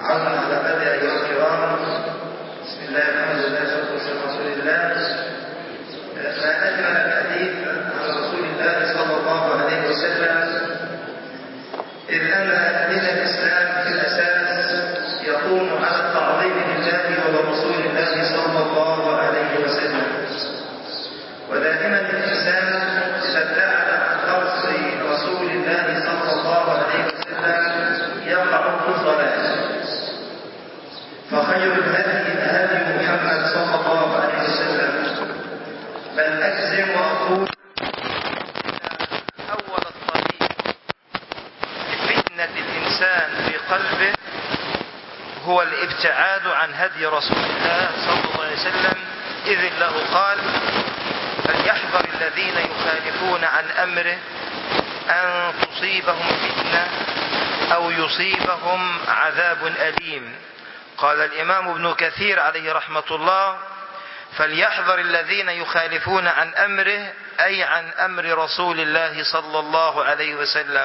عونا على بدء أيها الكرام بسم الله الحمد لله والصلاة والسلام على رسول الله ما أجمل الحديث عن رسول الله صلى الله عليه وسلم إذ أن دين الإسلام في الأساس يقوم على التعظيم لله ولرسول الله صلى الله عليه وسلم ودائما الإنسان إذا ابتعد عن درس رسول الله صلى الله عليه وسلم يقع في الضلال فخير الهدي هدي محمد صلى الله عليه وسلم بل أجزم وأقول أول الطريق لفتنة الإنسان في قلبه هو الابتعاد عن هدي رسول الله صلى الله عليه وسلم إذ الله قال فليحذر الذين يخالفون عن أمره أن تصيبهم فتنة أو يصيبهم عذاب أليم قال الإمام ابن كثير عليه رحمة الله فليحذر الذين يخالفون عن أمره أي عن أمر رسول الله صلى الله عليه وسلم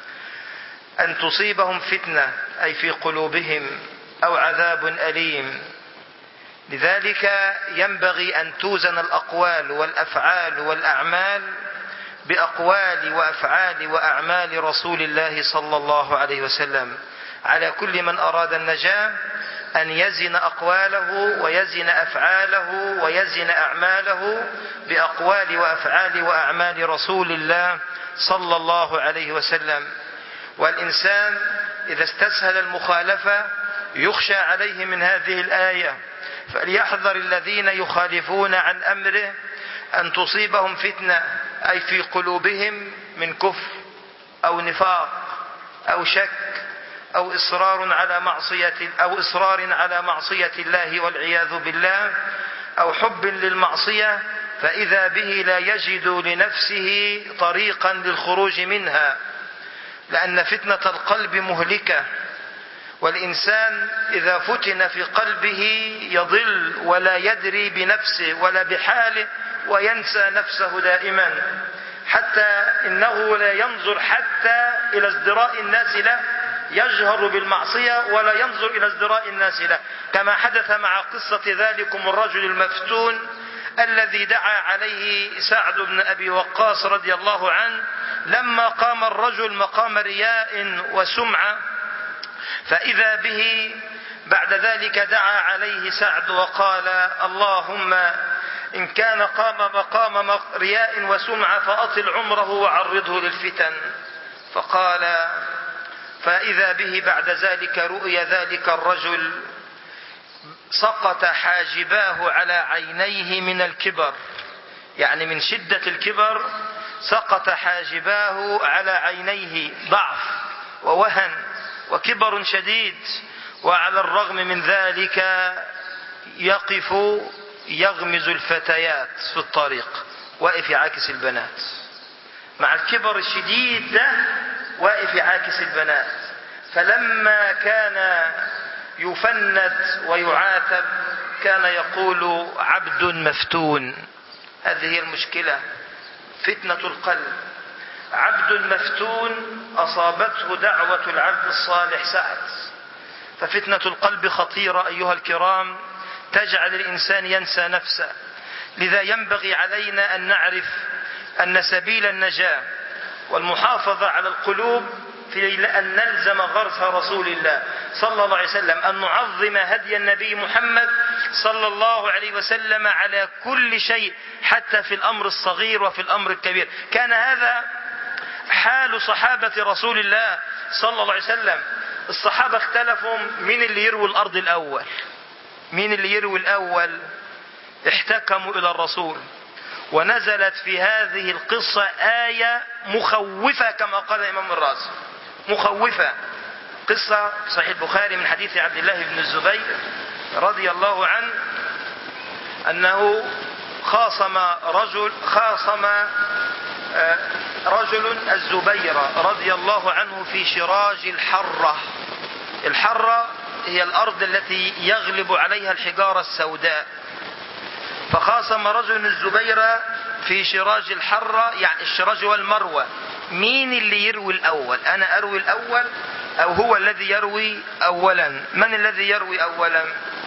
أن تصيبهم فتنة أي في قلوبهم أو عذاب أليم لذلك ينبغي أن توزن الأقوال والأفعال والأعمال بأقوال وأفعال وأعمال رسول الله صلى الله عليه وسلم على كل من أراد النجاة أن يزن أقواله ويزن أفعاله ويزن أعماله بأقوال وأفعال وأعمال رسول الله صلى الله عليه وسلم والإنسان إذا استسهل المخالفة يخشى عليه من هذه الآية فليحذر الذين يخالفون عن أمره أن تصيبهم فتنة أي في قلوبهم من كفر أو نفاق أو شك أو إصرار على معصية أو إصرار على معصية الله والعياذ بالله أو حب للمعصية فإذا به لا يجد لنفسه طريقا للخروج منها لأن فتنة القلب مهلكة والإنسان إذا فتن في قلبه يضل ولا يدري بنفسه ولا بحاله وينسى نفسه دائما حتى إنه لا ينظر حتى إلى ازدراء الناس له يجهر بالمعصية ولا ينظر إلى ازدراء الناس له كما حدث مع قصة ذلكم الرجل المفتون الذي دعا عليه سعد بن أبي وقاص رضي الله عنه لما قام الرجل مقام رياء وسمعة فإذا به بعد ذلك دعا عليه سعد وقال اللهم إن كان قام مقام رياء وسمعة فأطل عمره وعرضه للفتن فقال فإذا به بعد ذلك رؤي ذلك الرجل سقط حاجباه على عينيه من الكبر يعني من شدة الكبر سقط حاجباه على عينيه ضعف ووهن وكبر شديد وعلى الرغم من ذلك يقف يغمز الفتيات في الطريق واقف يعاكس البنات مع الكبر الشديد ده واقف يعاكس البنات فلما كان يفند ويعاتب كان يقول عبد مفتون هذه هي المشكلة فتنة القلب عبد مفتون أصابته دعوة العبد الصالح سعد ففتنة القلب خطيرة أيها الكرام تجعل الإنسان ينسى نفسه لذا ينبغي علينا أن نعرف أن سبيل النجاة والمحافظة على القلوب في أن نلزم غرس رسول الله صلى الله عليه وسلم أن نعظم هدي النبي محمد صلى الله عليه وسلم على كل شيء حتى في الأمر الصغير وفي الأمر الكبير كان هذا حال صحابة رسول الله صلى الله عليه وسلم الصحابة اختلفوا مين اللي يروي الأرض الأول مين اللي يروي الأول احتكموا إلى الرسول ونزلت في هذه القصة آية مخوفة كما قال الإمام الرازي مخوفة قصة صحيح البخاري من حديث عبد الله بن الزبير رضي الله عنه أنه خاصم رجل خاصم رجل الزبير رضي الله عنه في شراج الحرة الحرة هي الأرض التي يغلب عليها الحجارة السوداء فخاصم رجل الزبير في شراج الحرة يعني الشراج والمروة مين اللي يروي الأول أنا أروي الأول أو هو الذي يروي أولا من الذي يروي أولا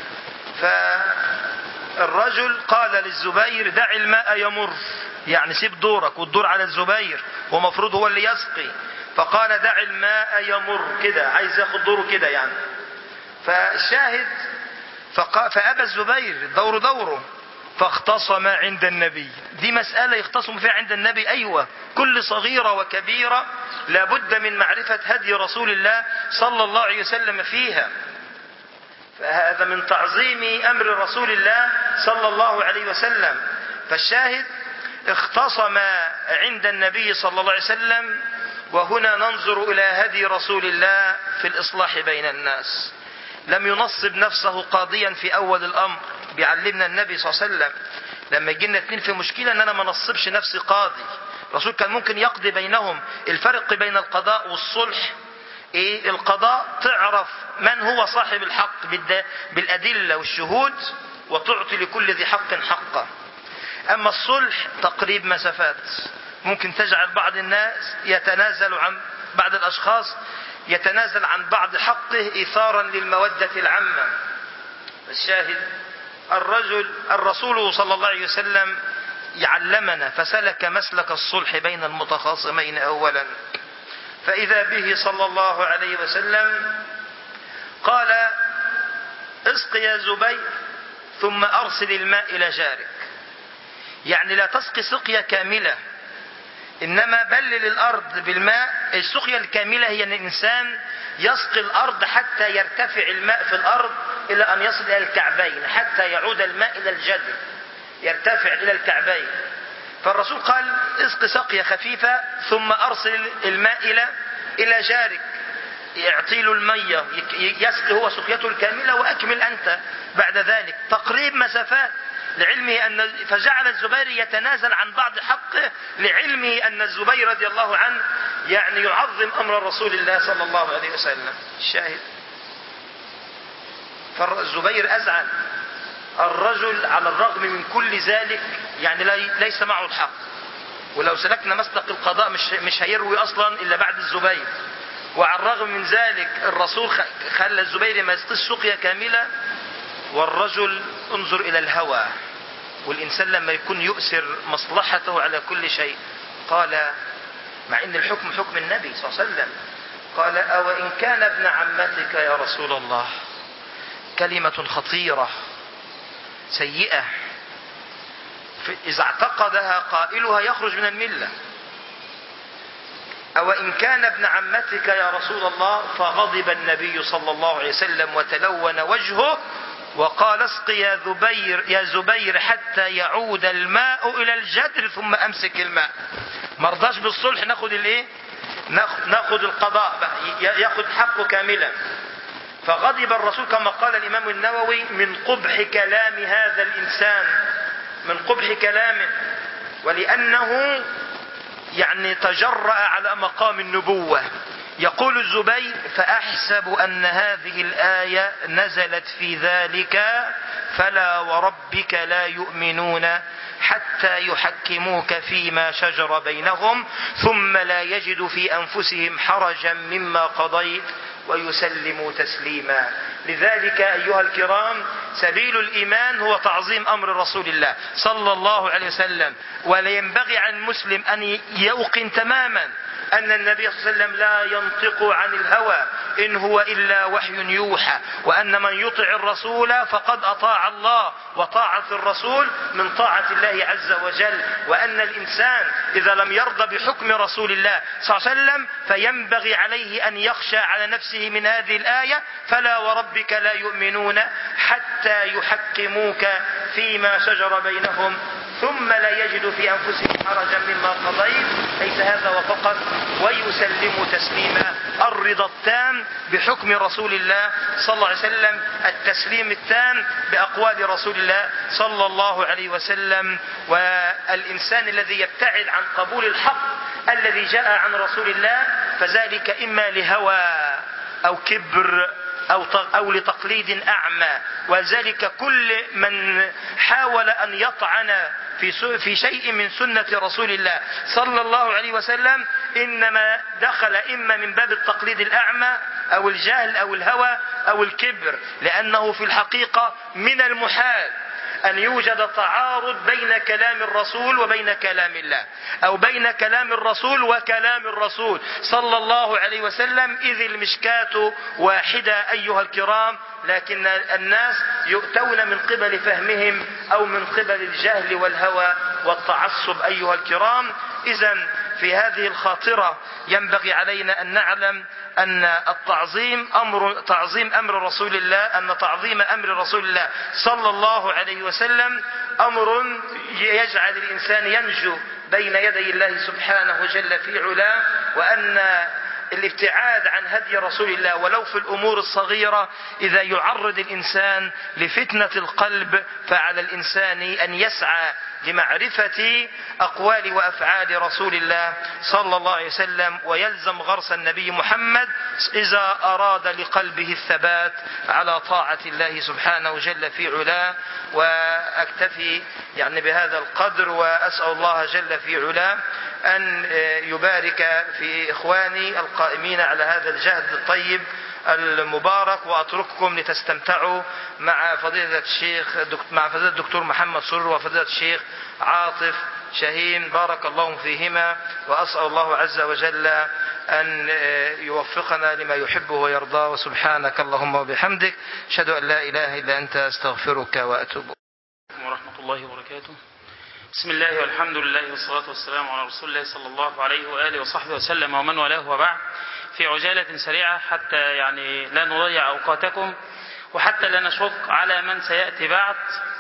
فالرجل قال للزبير دع الماء يمر يعني سيب دورك والدور على الزبير ومفروض هو اللي يسقي فقال دع الماء يمر كده عايز ياخد دوره كده يعني فالشاهد فقا فأبى الزبير دور دوره فاختصم عند النبي دي مسألة يختصم فيها عند النبي أيوة كل صغيرة وكبيرة لابد من معرفة هدي رسول الله صلى الله عليه وسلم فيها فهذا من تعظيم أمر رسول الله صلى الله عليه وسلم فالشاهد اختصم عند النبي صلى الله عليه وسلم وهنا ننظر إلى هدي رسول الله في الإصلاح بين الناس لم ينصب نفسه قاضيا في أول الأمر بيعلمنا النبي صلى الله عليه وسلم لما يجينا اتنين في مشكلة ان انا ما نصبش نفسي قاضي الرسول كان ممكن يقضي بينهم الفرق بين القضاء والصلح ايه القضاء تعرف من هو صاحب الحق بالادلة والشهود وتعطي لكل ذي حق حقه اما الصلح تقريب مسافات ممكن تجعل بعض الناس يتنازل عن بعض الاشخاص يتنازل عن بعض حقه ايثارا للمودة العامة الشاهد الرجل الرسول صلى الله عليه وسلم يعلمنا فسلك مسلك الصلح بين المتخاصمين اولا فاذا به صلى الله عليه وسلم قال اسق يا زبير ثم ارسل الماء الى جارك يعني لا تسقي سقيا كامله انما بلل الارض بالماء السقيا الكامله هي ان الانسان يسقي الارض حتى يرتفع الماء في الارض الى ان يصل الى الكعبين حتى يعود الماء الى الجدر يرتفع الى الكعبين فالرسول قال اسق سقيا خفيفة ثم ارسل الماء الى الى جارك يعطي له المية يسقي هو سقيته الكاملة واكمل انت بعد ذلك تقريب مسافات لعلمه أن فجعل الزبير يتنازل عن بعض حقه لعلمه أن الزبير رضي الله عنه يعني يعظم أمر رسول الله صلى الله عليه وسلم الشاهد فالزبير أزعل الرجل على الرغم من كل ذلك يعني ليس معه الحق ولو سلكنا مسلك القضاء مش مش هيروي اصلا الا بعد الزبير وعلى الرغم من ذلك الرسول خلى الزبير ما يسقيش سقيا كامله والرجل انظر الى الهوى والانسان لما يكون يؤثر مصلحته على كل شيء قال مع ان الحكم حكم النبي صلى الله عليه وسلم قال او ان كان ابن عمتك يا رسول الله كلمة خطيرة سيئة إذا اعتقدها قائلها يخرج من الملة أو إن كان ابن عمتك يا رسول الله فغضب النبي صلى الله عليه وسلم وتلون وجهه وقال اسق يا زبير يا زبير حتى يعود الماء الى الجدر ثم امسك الماء ما رضاش بالصلح ناخد الايه ناخد القضاء بقى ياخد حقه كاملا فغضب الرسول كما قال الامام النووي من قبح كلام هذا الانسان من قبح كلامه ولانه يعني تجرأ على مقام النبوة يقول الزبير فأحسب أن هذه الآية نزلت في ذلك فلا وربك لا يؤمنون حتى يحكموك فيما شجر بينهم ثم لا يجدوا في أنفسهم حرجا مما قضيت ويسلموا تسليما لذلك أيها الكرام سبيل الإيمان هو تعظيم أمر رسول الله صلى الله عليه وسلم ولا ينبغي عن المسلم أن يوقن تماما أن النبي صلى الله عليه وسلم لا ينطق عن الهوى إن هو إلا وحي يوحى وأن من يطع الرسول فقد أطاع الله وطاعة الرسول من طاعة الله عز وجل وأن الإنسان إذا لم يرضى بحكم رسول الله صلى الله عليه وسلم فينبغي عليه أن يخشى على نفسه من هذه الآية فلا وربك لا يؤمنون حتى يحكموك فيما شجر بينهم ثم لا يجد في أنفسهم حرجا مما قضيت ليس هذا وفقط ويسلم تسليما الرضا التام بحكم رسول الله صلى الله عليه وسلم التسليم التام بأقوال رسول الله صلى الله عليه وسلم والإنسان الذي يبتعد عن قبول الحق الذي جاء عن رسول الله فذلك إما لهوى أو كبر أو أو لتقليد أعمى وذلك كل من حاول أن يطعن في في شيء من سنة رسول الله صلى الله عليه وسلم إنما دخل إما من باب التقليد الأعمى أو الجهل أو الهوى أو الكبر لأنه في الحقيقة من المحال أن يوجد تعارض بين كلام الرسول وبين كلام الله أو بين كلام الرسول وكلام الرسول صلى الله عليه وسلم إذ المشكاة واحدة أيها الكرام لكن الناس يؤتون من قبل فهمهم أو من قبل الجهل والهوى والتعصب أيها الكرام إذا في هذه الخاطرة ينبغي علينا أن نعلم أن التعظيم أمر تعظيم أمر رسول الله أن تعظيم أمر رسول الله صلى الله عليه وسلم أمر يجعل الإنسان ينجو بين يدي الله سبحانه جل في علاه وأن الابتعاد عن هدي رسول الله ولو في الأمور الصغيرة إذا يعرض الإنسان لفتنة القلب فعلى الإنسان أن يسعى لمعرفة أقوال وأفعال رسول الله صلى الله عليه وسلم ويلزم غرس النبي محمد إذا أراد لقلبه الثبات على طاعة الله سبحانه جل في علاه وأكتفي يعني بهذا القدر وأسأل الله جل في علاه أن يبارك في إخواني القائمين على هذا الجهد الطيب المبارك وأترككم لتستمتعوا مع فضيلة الشيخ مع فضيلة الدكتور محمد سرور وفضيلة الشيخ عاطف شهيم بارك الله فيهما وأسأل الله عز وجل أن يوفقنا لما يحبه ويرضاه وسبحانك اللهم وبحمدك أشهد أن لا إله إلا أنت أستغفرك وأتوب ورحمة الله وبركاته بسم الله والحمد لله والصلاة والسلام على رسول الله صلى الله عليه وآله وصحبه وسلم ومن والاه وبعد في عجالة سريعة حتى يعني لا نضيع أوقاتكم وحتى لا نشق على من سيأتي بعد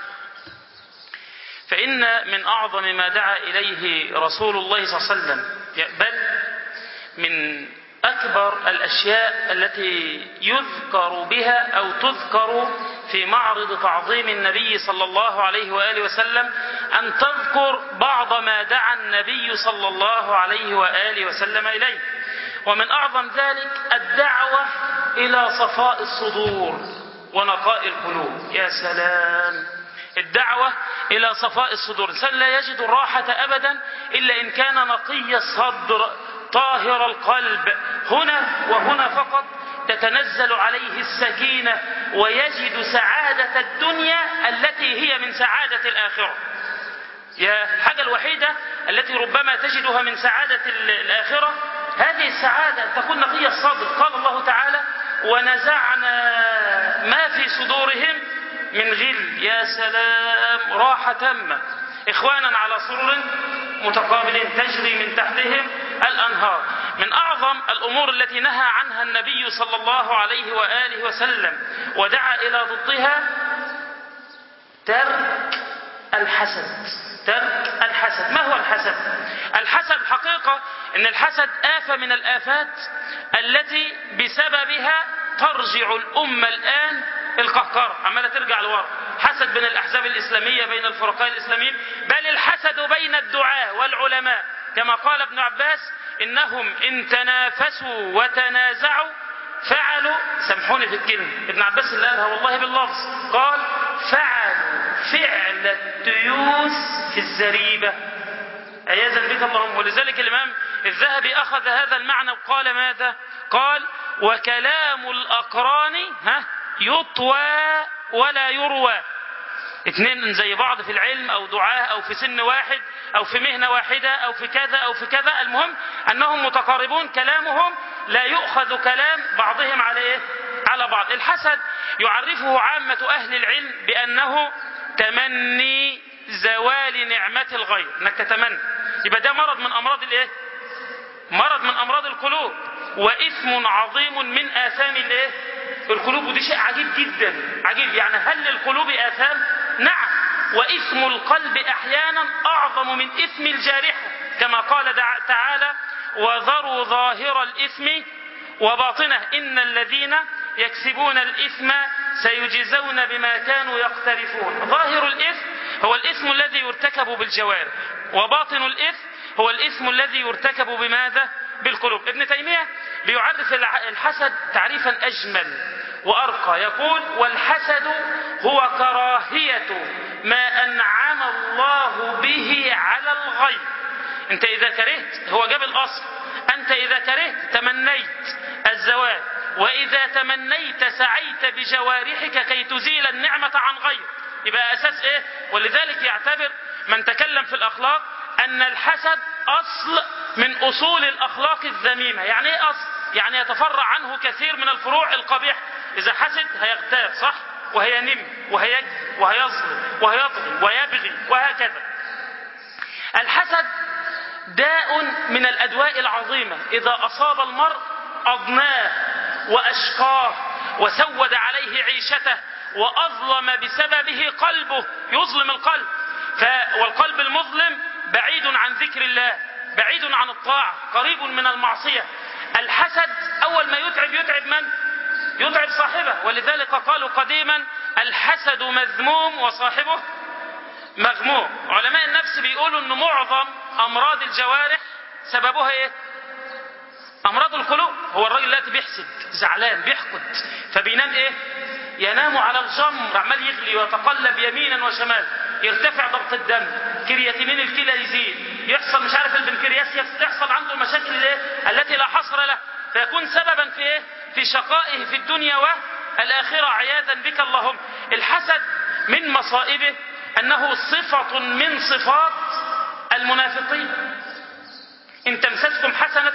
فإن من أعظم ما دعا إليه رسول الله صلى الله عليه وسلم بل من أكبر الأشياء التي يذكر بها أو تذكر في معرض تعظيم النبي صلى الله عليه وآله وسلم أن تذكر بعض ما دعا النبي صلى الله عليه وآله وسلم إليه ومن أعظم ذلك الدعوة إلى صفاء الصدور ونقاء القلوب يا سلام الدعوة إلى صفاء الصدور الإنسان لا يجد الراحة أبدا إلا إن كان نقي الصدر طاهر القلب هنا وهنا فقط تتنزل عليه السكينة ويجد سعادة الدنيا التي هي من سعادة الآخرة يا الحاجة الوحيدة التي ربما تجدها من سعادة الآخرة هذه السعادة أن تكون نقي الصدر قال الله تعالى ونزعنا ما في صدورهم من غل يا سلام راحة تامة إخوانا على سرر متقابلين تجري من تحتهم الأنهار من أعظم الأمور التي نهى عنها النبي صلى الله عليه وآله وسلم ودعا إلى ضدها ترك الحسد ترك الحسد ما هو الحسد الحسد حقيقة ان الحسد آفة من الآفات التي بسببها ترجع الأمة الآن القهقرة عمالة ترجع لورا حسد بين الأحزاب الإسلامية بين الفرقاء الإسلاميين بل الحسد بين الدعاة والعلماء كما قال ابن عباس إنهم إن تنافسوا وتنازعوا فعلوا سامحوني في الكلمة ابن عباس اللي قالها والله باللفظ قال فعلوا فعل التيوس في الزريبة عياذا بك اللهم ولذلك الإمام الذهبي أخذ هذا المعنى وقال ماذا قال وكلام الأقران ها يطوى ولا يروى اثنين زي بعض في العلم او دعاه او في سن واحد او في مهنة واحدة او في كذا او في كذا المهم انهم متقاربون كلامهم لا يؤخذ كلام بعضهم على ايه على بعض الحسد يعرفه عامة اهل العلم بانه تمني زوال نعمة الغير انك تتمنى يبقى ده مرض من امراض الايه مرض من امراض القلوب واثم عظيم من اثام الايه القلوب ودي شيء عجيب جدا عجيب يعني هل للقلوب آثام نعم وإثم القلب أحيانا أعظم من إثم الجارحة كما قال تعالى وذروا ظاهر الإثم وباطنه إن الذين يكسبون الإثم سيجزون بما كانوا يقترفون ظاهر الإثم هو الإثم الذي يرتكب بالجوارح وباطن الإثم هو الإثم الذي يرتكب بماذا بالقلوب ابن تيمية بيعرف الحسد تعريفا أجمل وأرقى يقول والحسد هو كراهية ما أنعم الله به على الغير أنت إذا كرهت هو جاب الأصل أنت إذا كرهت تمنيت الزواج وإذا تمنيت سعيت بجوارحك كي تزيل النعمة عن غير يبقى أساس إيه ولذلك يعتبر من تكلم في الأخلاق أن الحسد أصل من أصول الأخلاق الذميمة يعني إيه أصل يعني يتفرع عنه كثير من الفروع القبيحة إذا حسد هيغتاب صح وهينم وهيكذب وهيظلم وهيطغي ويبغي وهكذا الحسد داء من الأدواء العظيمة إذا أصاب المرء أضناه وأشقاه وسود عليه عيشته وأظلم بسببه قلبه يظلم القلب ف... والقلب المظلم بعيد عن ذكر الله بعيد عن الطاعة قريب من المعصية الحسد أول ما يتعب يتعب من؟ يتعب صاحبه ولذلك قالوا قديما الحسد مذموم وصاحبه مغموم علماء النفس بيقولوا ان معظم امراض الجوارح سببها ايه امراض القلوب هو الراجل دلوقتي بيحسد زعلان بيحقد فبينام ايه ينام على الجمر عمال يغلي ويتقلب يمينا وشمال يرتفع ضغط الدم كرياتينين الكلى يزيد يحصل مش عارف البنكرياس يحصل عنده المشاكل الايه التي لا حصر له فيكون سببا في ايه في شقائه في الدنيا والاخره عياذا بك اللهم الحسد من مصائبه انه صفه من صفات المنافقين ان تمسسكم حسنه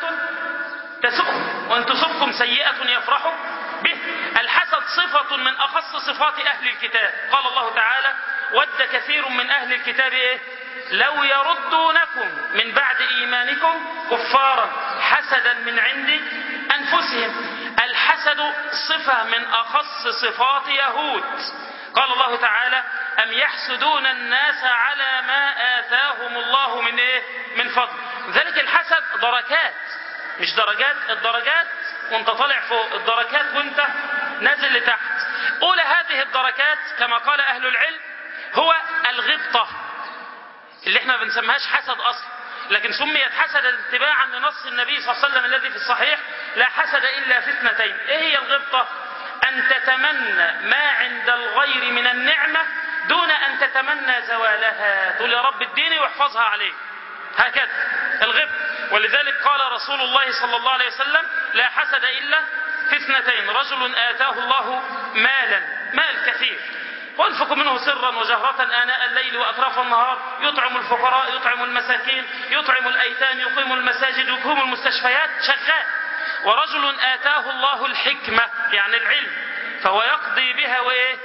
تسؤهم وان تصبكم سيئه يفرحوا به الحسد صفه من اخص صفات اهل الكتاب قال الله تعالى ود كثير من اهل الكتاب ايه لو يردونكم من بعد ايمانكم كفارا حسدا من عند انفسهم الحسد صفه من اخص صفات يهود قال الله تعالى أم يحسدون الناس على ما آتاهم الله من إيه؟ من فضل ذلك الحسد دركات مش درجات الدرجات وانت طالع فوق الدركات وانت نازل لتحت أولى هذه الدركات كما قال أهل العلم هو الغبطة اللي احنا ما بنسميهاش حسد أصلا لكن سميت حسدا اتباعا لنص النبي صلى الله عليه وسلم الذي في الصحيح لا حسد إلا في اثنتين ايه هي الغبطة أن تتمنى ما عند الغير من النعمة دون أن تتمنى زوالها تقول يا رب اديني واحفظها عليك هكذا الغب ولذلك قال رسول الله صلى الله عليه وسلم لا حسد إلا في اثنتين رجل آتاه الله مالا مال كثير وينفق منه سرا وجهرة آناء الليل وأطراف النهار يطعم الفقراء يطعم المساكين يطعم الأيتام يقيم المساجد يقيم المستشفيات شغال ورجل آتاه الله الحكمة يعني العلم فهو يقضي بها وإيه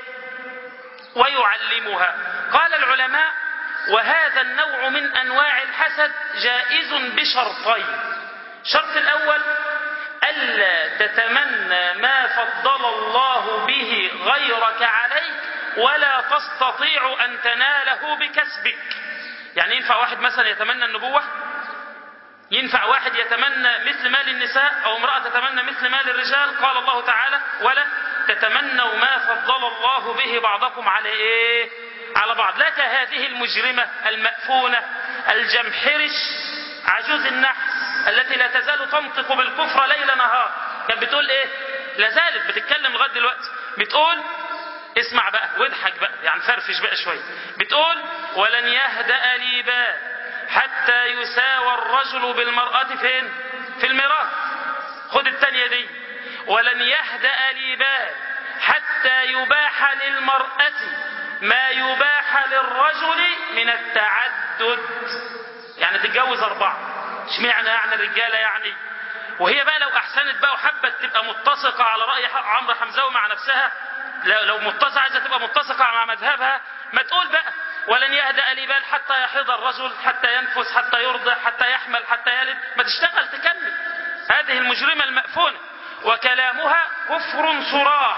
ويعلمها قال العلماء وهذا النوع من أنواع الحسد جائز بشرطين الشرط الأول ألا تتمنى ما فضل الله به غيرك عليك ولا تستطيع أن تناله بكسبك يعني ينفع واحد مثلا يتمنى النبوة ينفع واحد يتمنى مثل مال النساء أو امرأة تتمنى مثل مال الرجال قال الله تعالى ولا تتمنوا ما فضل الله به بعضكم على إيه على بعض لك هذه المجرمة المأفونة الجمحرش عجوز النحس التي لا تزال تنطق بالكفر ليل نهار كانت بتقول ايه لا زالت بتتكلم لغايه دلوقتي بتقول اسمع بقى واضحك بقى يعني فرفش بقى شويه بتقول ولن يهدأ لي بال حتى يساوى الرجل بالمرأة فين في الميراث خد التانية دي ولن يهدأ لي بال حتى يباح للمرأة ما يباح للرجل من التعدد يعني تتجوز أربعة اشمعنى يعني الرجالة يعني وهي بقى لو أحسنت بقى وحبت تبقى متسقة على رأي عمرو حمزاوي مع نفسها لو متسقة عايزة تبقى متسقة مع مذهبها ما تقول بقى ولن يهدأ لي بال حتى يحيض الرجل حتى ينفس حتى يرضع حتى يحمل حتى يلد ما تشتغل تكمل هذه المجرمة المأفونة وكلامها كفر صراح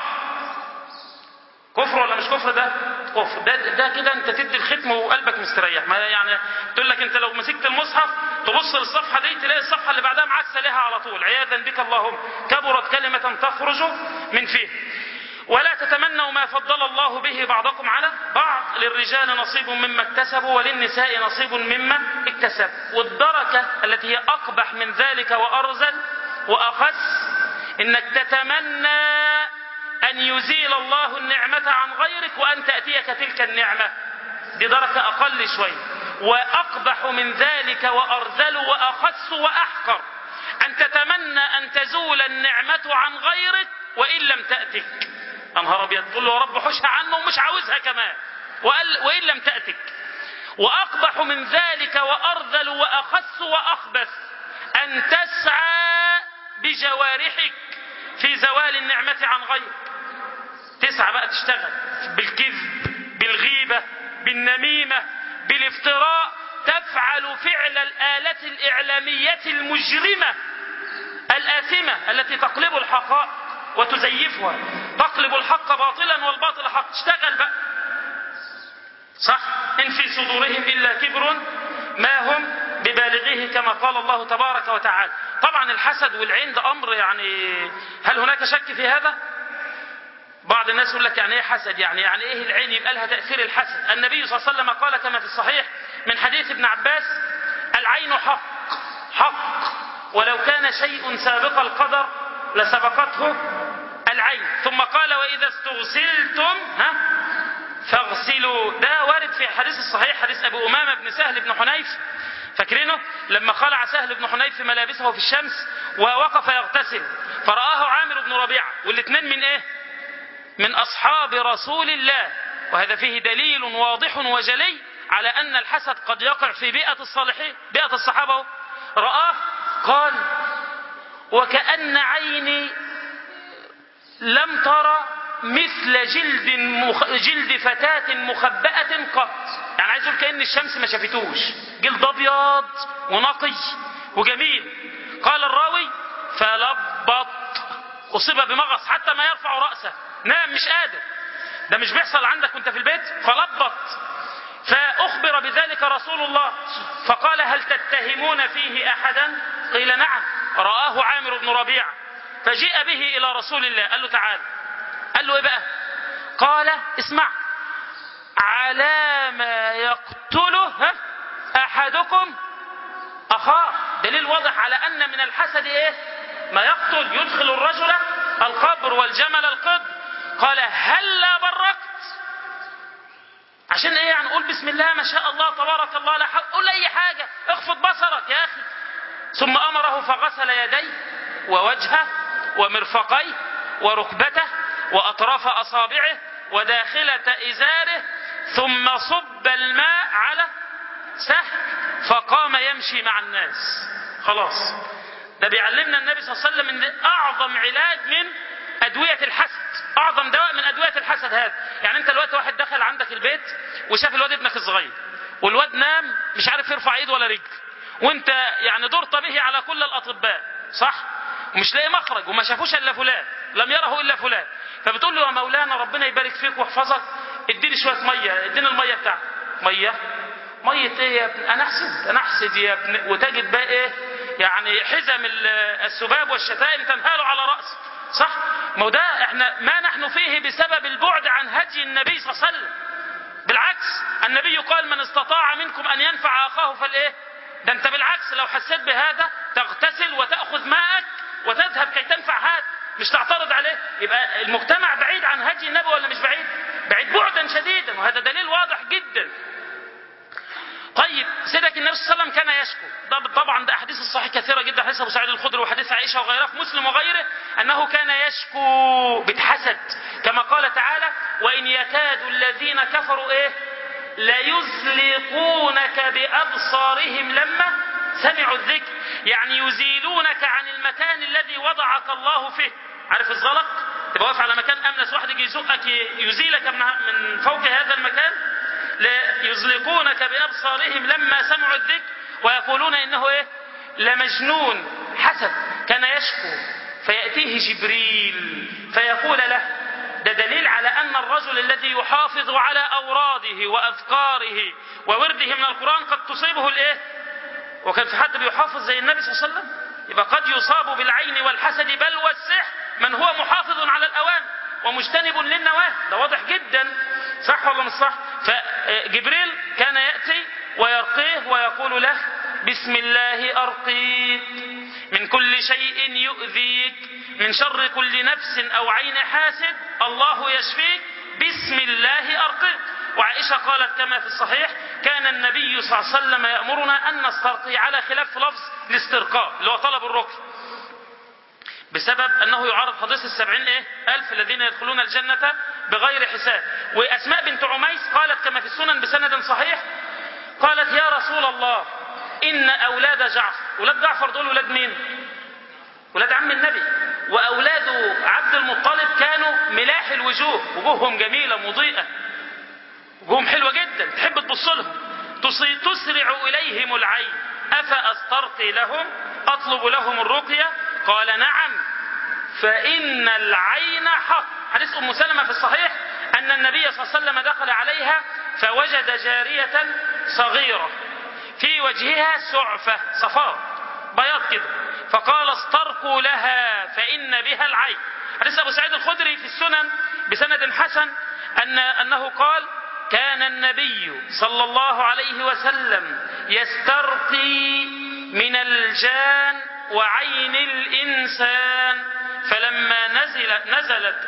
كفر ولا مش كفر ده كفر ده, ده كده انت تدي الختم وقلبك مستريح ما يعني تقول لك انت لو مسكت المصحف تبص للصفحه دي تلاقي الصفحه اللي بعدها معاكسه لها على طول عياذا بك اللهم كبرت كلمه تخرج من فيه ولا تتمنوا ما فضل الله به بعضكم على بعض للرجال نصيب مما اكتسبوا وللنساء نصيب مما اكتسب والدركة التي هي أقبح من ذلك وأرزل وأخس إنك تتمنى أن يزيل الله النعمة عن غيرك وأن تأتيك تلك النعمة دي دركة أقل شوي وأقبح من ذلك وأرذل وأخس وأحقر أن تتمنى أن تزول النعمة عن غيرك وإن لم تأتك يا نهار أبيض تقول له يا رب حوشها عنه ومش عاوزها كمان وقال وإن لم تأتك وأقبح من ذلك وأرذل وأخس وأخبث أن تسعى بجوارحك في زوال النعمة عن غيرك تسعى بقى تشتغل بالكذب بالغيبة بالنميمة بالافتراء تفعل فعل الآلة الإعلامية المجرمة الآثمة التي تقلب الحقائق وتزيفها تقلب الحق باطلا والباطل حق اشتغل بقى صح إن في صدورهم إلا كبر ما هم ببالغيه كما قال الله تبارك وتعالى طبعا الحسد والعين ده أمر يعني هل هناك شك في هذا بعض الناس يقول لك يعني ايه حسد يعني يعني ايه العين يبقى لها تأثير الحسد النبي صلى الله عليه وسلم قال كما في الصحيح من حديث ابن عباس العين حق حق ولو كان شيء سابق القدر لسبقته العين ثم قال وإذا استغسلتم ها فاغسلوا ده وارد في حديث الصحيح حديث أبو أمامة بن سهل بن حنيف فاكرينه لما خلع سهل بن حنيف في ملابسه في الشمس ووقف يغتسل فرآه عامر بن ربيعة والاثنين من ايه من أصحاب رسول الله وهذا فيه دليل واضح وجلي على أن الحسد قد يقع في بيئة الصالحين بيئة الصحابة رآه قال وكأن عيني لم ترى مثل جلد مخ... جلد فتاة مخبأة قط يعني عايز يقول كأن الشمس ما شافتوش جلد أبيض ونقي وجميل قال الراوي فلبط أصيب بمغص حتى ما يرفع رأسه نام مش قادر ده مش بيحصل عندك وانت في البيت فلبط فأخبر بذلك رسول الله فقال هل تتهمون فيه أحدا قيل نعم رآه عامر بن ربيعة فجيء به إلى رسول الله قال له تعال قال له إيه بقى قال اسمع على ما يقتله ها أحدكم أخاه دليل واضح على أن من الحسد إيه ما يقتل يدخل الرجل القبر والجمل القبر قال هلا بركت عشان ايه يعني قول بسم الله ما شاء الله تبارك الله لا حول قول اي حاجة اخفض بصرك يا اخي ثم امره فغسل يديه ووجهه ومرفقيه وركبته واطراف اصابعه وداخلة ازاره ثم صب الماء على سهل فقام يمشي مع الناس خلاص ده بيعلمنا النبي صلى الله عليه وسلم ان اعظم علاج من ادوية الحسد اعظم دواء من ادوية الحسد هذا يعني انت الوقت واحد دخل عندك البيت وشاف الواد ابنك الصغير والواد نام مش عارف يرفع ايد ولا رجل وانت يعني دورت به على كل الاطباء صح ومش لاقي مخرج وما شافوش الا فلان لم يره الا فلان فبتقول له يا مولانا ربنا يبارك فيك ويحفظك اديني شويه ميه اديني الميه بتاعتك ميه ميه ايه يا ابن انا احسد انا احسد يا ابن وتجد بقى ايه يعني حزم السباب والشتائم تنهال على راسه صح ما هو ده احنا ما نحن فيه بسبب البعد عن هدي النبي صلى الله عليه وسلم بالعكس النبي قال من استطاع منكم ان ينفع اخاه فالايه ده انت بالعكس لو حسيت بهذا تغتسل وتاخذ ماءك وتذهب كي تنفع هذا مش تعترض عليه يبقى المجتمع بعيد عن هدي النبي ولا مش بعيد بعيد بعدا شديدا وهذا دليل واضح جدا طيب سيدك النبي صلى الله عليه وسلم كان يشكو ده طبعا ده احاديث الصحيح كثيره جدا حديث ابو سعيد الخدري وحديث عائشه وغيرها في مسلم وغيره انه كان يشكو بتحسد كما قال تعالى وان يكاد الذين كفروا ايه ليزلقونك بابصارهم لما سمعوا الذكر يعني يزيلونك عن المكان الذي وضعك الله فيه عارف الزلق تبقى واقف على مكان امنس واحد يجي يزقك يزيلك من فوق هذا المكان يزلقونك بأبصارهم لما سمعوا الذكر ويقولون إنه إيه لمجنون حسد كان يشكو فيأتيه جبريل فيقول له ده دليل على أن الرجل الذي يحافظ على أوراده وأذكاره وورده من القرآن قد تصيبه الإيه وكان في حد بيحافظ زي النبي صلى الله عليه وسلم يبقى قد يصاب بالعين والحسد بل والسحر من هو محافظ على الأوامر ومجتنب للنواهي ده واضح جدا صح ولا مش صح فجبريل كان يأتي ويرقيه ويقول له بسم الله أرقيك من كل شيء يؤذيك من شر كل نفس أو عين حاسد الله يشفيك بسم الله أرقيك وعائشة قالت كما في الصحيح كان النبي صلى الله عليه وسلم يأمرنا أن نسترقي على خلاف لفظ الاسترقاء اللي هو طلب الرقي بسبب أنه يعارض حديث السبعين إيه؟ ألف الذين يدخلون الجنة بغير حساب وأسماء بنت عميس قالت كما في السنن بسند صحيح قالت يا رسول الله إن أولاد جعفر أولاد جعفر دول أولاد مين ولاد عم النبي وأولاد عبد المطلب كانوا ملاح الوجوه وجوههم جميلة مضيئة وجوههم حلوة جدا تحب تبص لهم تصي- تسرع إليهم العين أفأسترقي لهم أطلب لهم الرقية قال نعم فإن العين حق حديث أم سلمة في الصحيح أن النبي صلى الله عليه وسلم دخل عليها فوجد جارية صغيرة في وجهها سعفة صفاء بياض كده فقال استرقوا لها فإن بها العين حديث أبو سعيد الخدري في السنن بسند حسن أن أنه قال كان النبي صلى الله عليه وسلم يسترقي من الجان وعين الإنسان فلما نزل نزلت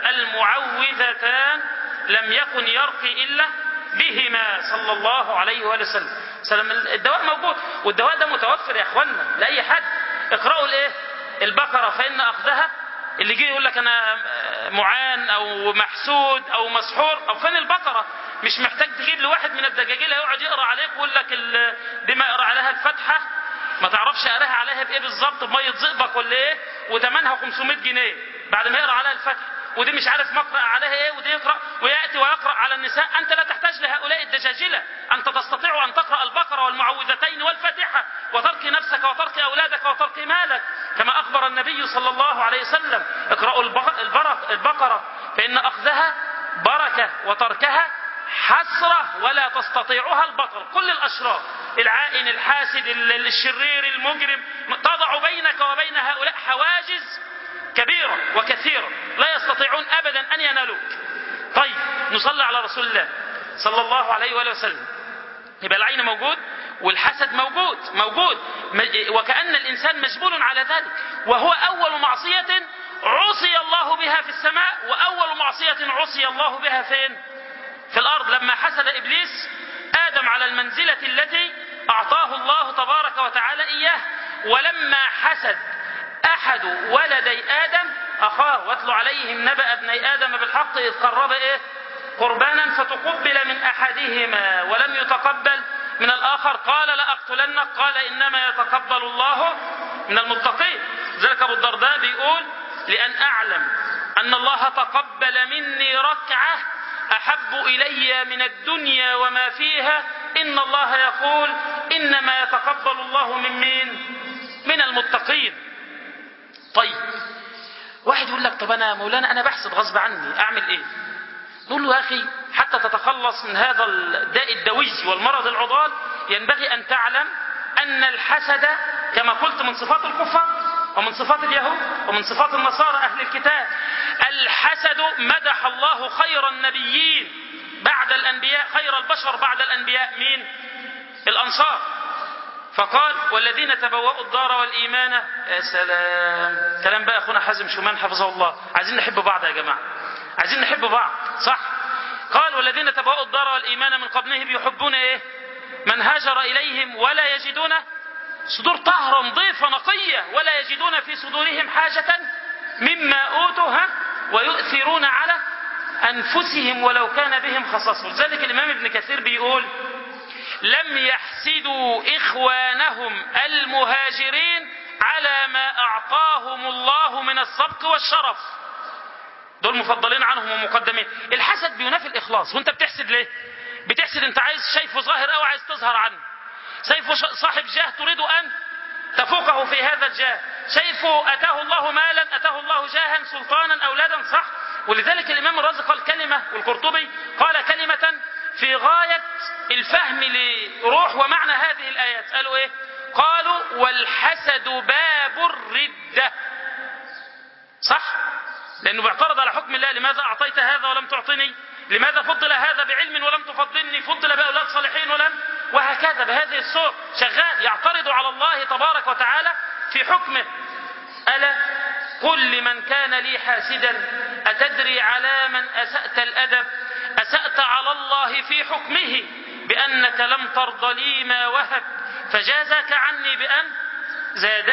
المعوذتان لم يكن يرقي إلا بهما صلى الله عليه وآله وسلم سلام الدواء موجود والدواء ده متوفر يا اخوانا لاي حد اقرأوا الايه البقرة فإن أخذها اللي جه يقول لك أنا معان أو محسود أو مسحور أو فين البقرة مش محتاج تجيب لواحد من الدجاجيل يقعد يقرأ عليك ويقول لك ال- دي ما يقرأ عليها الفاتحة ما تعرفش قراها عليها بايه بالظبط بميه زئبق ولا ايه وثمنها 500 جنيه بعد ما يقرا عليها الفتح ودي مش عارف مقرأ عليها ايه ودي يقرأ ويأتي ويقرأ على النساء انت لا تحتاج لهؤلاء الدجاجلة انت تستطيع ان تقرأ البقرة والمعوذتين والفاتحة وترك نفسك وترك اولادك وترك مالك كما اخبر النبي صلى الله عليه وسلم اقرأوا البق- البرق- البقرة فان اخذها بركة وتركها حسرة ولا تستطيعها البطل كل الأشرار العائن الحاسد ال- الشرير المجرم تضع بينك وبين هؤلاء حواجز كبيرة وكثيرة لا يستطيعون أبدا أن ينالوك طيب نصلي على رسول الله صلى الله عليه وآله وسلم يبقى العين موجود والحسد موجود موجود م- وكأن الإنسان مجبول على ذلك وهو أول معصية عصي الله بها في السماء وأول معصية عصي الله بها فين في الأرض لما حسد إبليس آدم على المنزلة التي أعطاه الله تبارك وتعالى إياه ولما حسد أحد ولدي آدم أخاه واتل عليهم نبأ ابني آدم بالحق إذ قرب إيه قربانا فتقبل من أحدهما ولم يتقبل من الآخر قال لأقتلنك قال إنما يتقبل الله من المتقين ذلك أبو الدرداء بيقول لأن أعلم أن الله تقبل مني ركعة أحب إلي من الدنيا وما فيها إن الله يقول إنما يتقبل الله من مين من المتقين طيب واحد يقول لك طب أنا مولانا أنا بحسد غصب عني أعمل إيه نقول له يا أخي حتى تتخلص من هذا الداء الدوي والمرض العضال ينبغي أن تعلم أن الحسد كما قلت من صفات الكفار ومن صفات اليهود ومن صفات النصارى أهل الكتاب الحسد مدح الله خير النبيين بعد الأنبياء خير البشر بعد الأنبياء مين الأنصار فقال والذين تبوأوا الدار والإيمان يا سلام كلام بقى أخونا حازم شومان حفظه الله عايزين نحب بعض يا جماعة عايزين نحب بعض صح قال والذين تبوأوا الدار والإيمان من قبلهم يحبون إيه من هاجر إليهم ولا يجدون صدور طهرة نظيفة نقية ولا يجدون في صدورهم حاجة مما أوتوا ها ويؤثرون على أنفسهم ولو كان بهم خصاصة لذلك الإمام ابن كثير بيقول لم يحسدوا إخوانهم المهاجرين على ما أعطاهم الله من السبق والشرف دول مفضلين عنهم ومقدمين الحسد بينافي الإخلاص وانت بتحسد ليه بتحسد انت عايز شايفه ظاهر او عايز تظهر عنه شايفه ش- صاحب جاه تريد أن تفوقه في هذا الجاه شايفه أتاه الله مالا أتاه الله جاها سلطانا أولادا صح ولذلك الإمام الرازي قال كلمة والقرطبي قال كلمة في غاية الفهم لروح ومعنى هذه الآيات قالوا إيه قالوا والحسد باب الردة صح لأنه بيعترض على حكم الله لماذا أعطيت هذا ولم تعطني لماذا فضل هذا بعلم ولم تفضلني فضل بأولاد صالحين ولم وهكذا بهذه الصور شغال يعترض على الله تبارك وتعالى في حكمه ألا قل لمن كان لي حاسدا أتدري على من أسأت الأدب أسأت على الله في حكمه بأنك لم ترض لي ما وهب فجازك عني بأن زادني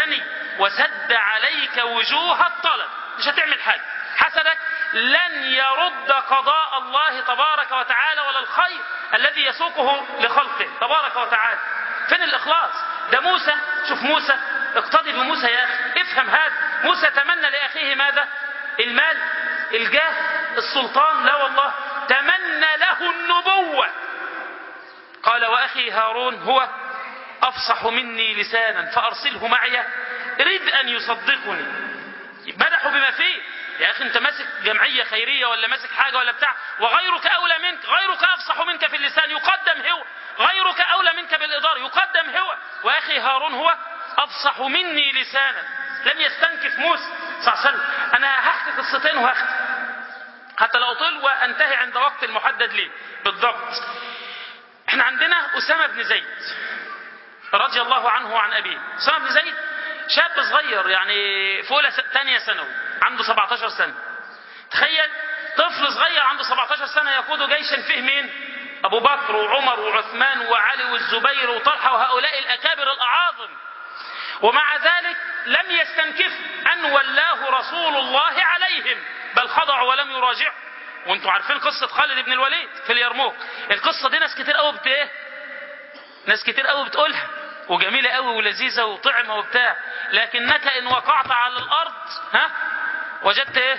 وسد عليك وجوه الطلب مش هتعمل حاجة حسدك لن يرد قضاء الله تبارك وتعالى ولا الخير الذي يسوقه لخلقه تبارك وتعالى فين الإخلاص ده موسى شوف موسى اقتدي بموسى يا أخي افهم هذا موسى تمنى لأخيه ماذا المال الجاه السلطان لا والله تمنى له النبوة قال وأخي هارون هو أفصح مني لسانا فأرسله معي رد أن يصدقني مدحوا بما فيه يا أخي أنت ماسك جمعية خيرية ولا ماسك حاجة ولا بتاع وغيرك أولى منك غيرك أفصح منك في اللسان يقدم هو غيرك أولى منك بالإدارة يقدم هو وأخي هارون هو أفصح مني لسانا لم يستنكف موسى صلى الله عليه وسلم أنا هحكي قصتين وهختم حتى لا أطل وأنتهي عند وقت المحدد لي بالضبط احنا عندنا أسامة بن زيد رضي الله عنه وعن أبيه أسامة بن زيد شاب صغير يعني في أولى ثانية ثانوي عنده 17 سنة تخيل طفل صغير عنده 17 سنة يقود جيشا فيه مين أبو بكر وعمر وعثمان وعلي والزبير وطلحة وهؤلاء الأكابر الأعاظم ومع ذلك لم يستنكف أن ولاه رسول الله عليهم بل خضعوا ولم يراجعوا وانتوا عارفين قصة خالد بن الوليد في اليرموك القصة دي ناس كتير قوي بت ايه ناس كتير قوي بتقولها وجميلة قوي ولذيذة وطعمة وبتاع لكنك ان وقعت على الارض ها وجدت ايه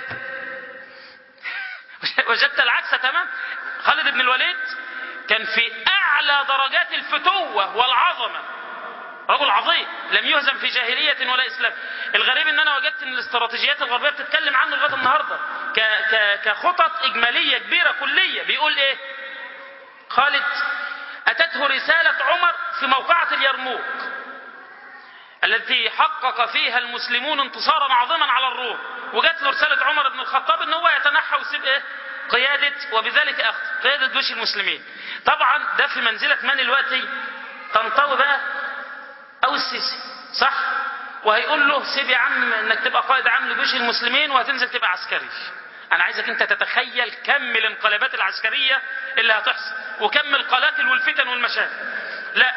وجدت العكس تمام خالد بن الوليد كان في اعلى درجات الفتوة والعظمة رجل عظيم لم يهزم في جاهلية ولا إسلام الغريب ان انا وجدت ان الاستراتيجيات الغربية بتتكلم عنه لغاية النهاردة ك... ك... كخطط اجمالية كبيرة كلية بيقول ايه خالد اتته رسالة عمر في موقعة اليرموك التي حقق فيها المسلمون انتصارا عظيما على الروم وجات له رسالة عمر بن الخطاب ان هو يتنحى ويسيب ايه قيادة وبذلك اخذ قيادة جيوش المسلمين طبعا ده في منزلة من الوقت تنطوي بقى او السيسي صح وهيقول له سيب يا عم انك تبقى قائد عام لجيوش المسلمين وهتنزل تبقى عسكري انا عايزك انت تتخيل كم الانقلابات العسكرية اللي هتحصل وكم القلاقل والفتن والمشاكل لا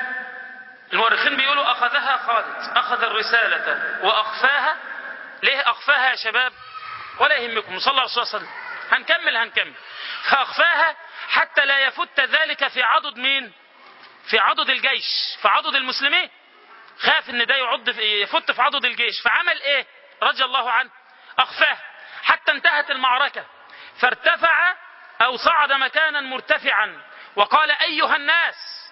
المؤرخين بيقولوا اخذها خالد اخذ الرسالة واخفاها ليه اخفاها يا شباب ولا يهمكم صلى الله عليه وسلم هنكمل هنكمل فاخفاها حتى لا يفت ذلك في عضد مين في عضد الجيش في عضد المسلمين خاف ان ده يعض في يفت في عضد الجيش فعمل ايه رضي الله عنه اخفاه حتى انتهت المعركة فارتفع او صعد مكانا مرتفعا وقال ايها الناس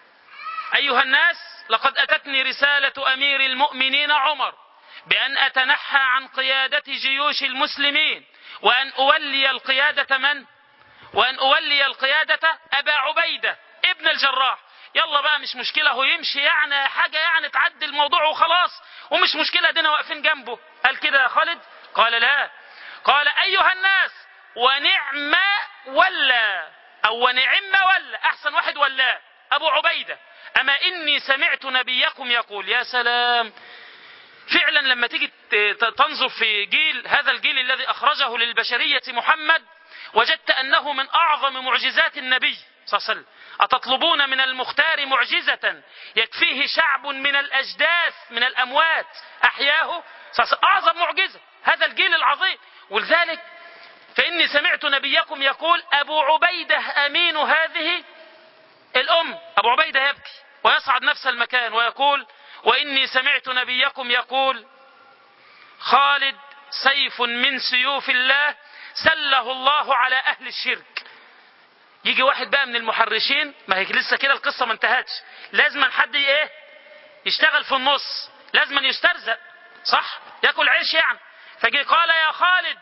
ايها الناس لقد اتتني رسالة امير المؤمنين عمر بان اتنحى عن قيادة جيوش المسلمين وان اولي القيادة من وان اولي القيادة ابا عبيدة ابن الجراح يلا بقى مش مشكلة هو يمشي يعني حاجة يعني تعدي الموضوع وخلاص ومش مشكلة دينا واقفين جنبه قال كده يا خالد قال لا قال أيها الناس ونعم ولا أو ونعم ولا أحسن واحد ولا أبو عبيدة أما إني سمعت نبيكم يقول يا سلام فعلا لما تيجي تنظر في جيل هذا الجيل الذي أخرجه للبشرية محمد وجدت أنه من أعظم معجزات النبي صلى الله عليه وسلم أتطلبون من المختار معجزة يكفيه شعب من الأجداث من الأموات أحياه أعظم معجزة هذا الجيل العظيم ولذلك فإني سمعت نبيكم يقول أبو عبيدة أمين هذه الأم أبو عبيدة يبكي ويصعد نفس المكان ويقول وإني سمعت نبيكم يقول خالد سيف من سيوف الله سله الله على أهل الشرك يجي واحد بقى من المحرشين ما هي لسه كده القصة ما انتهتش لازم حد ايه يشتغل في النص لازم يسترزق صح ياكل عيش يعني فجي قال يا خالد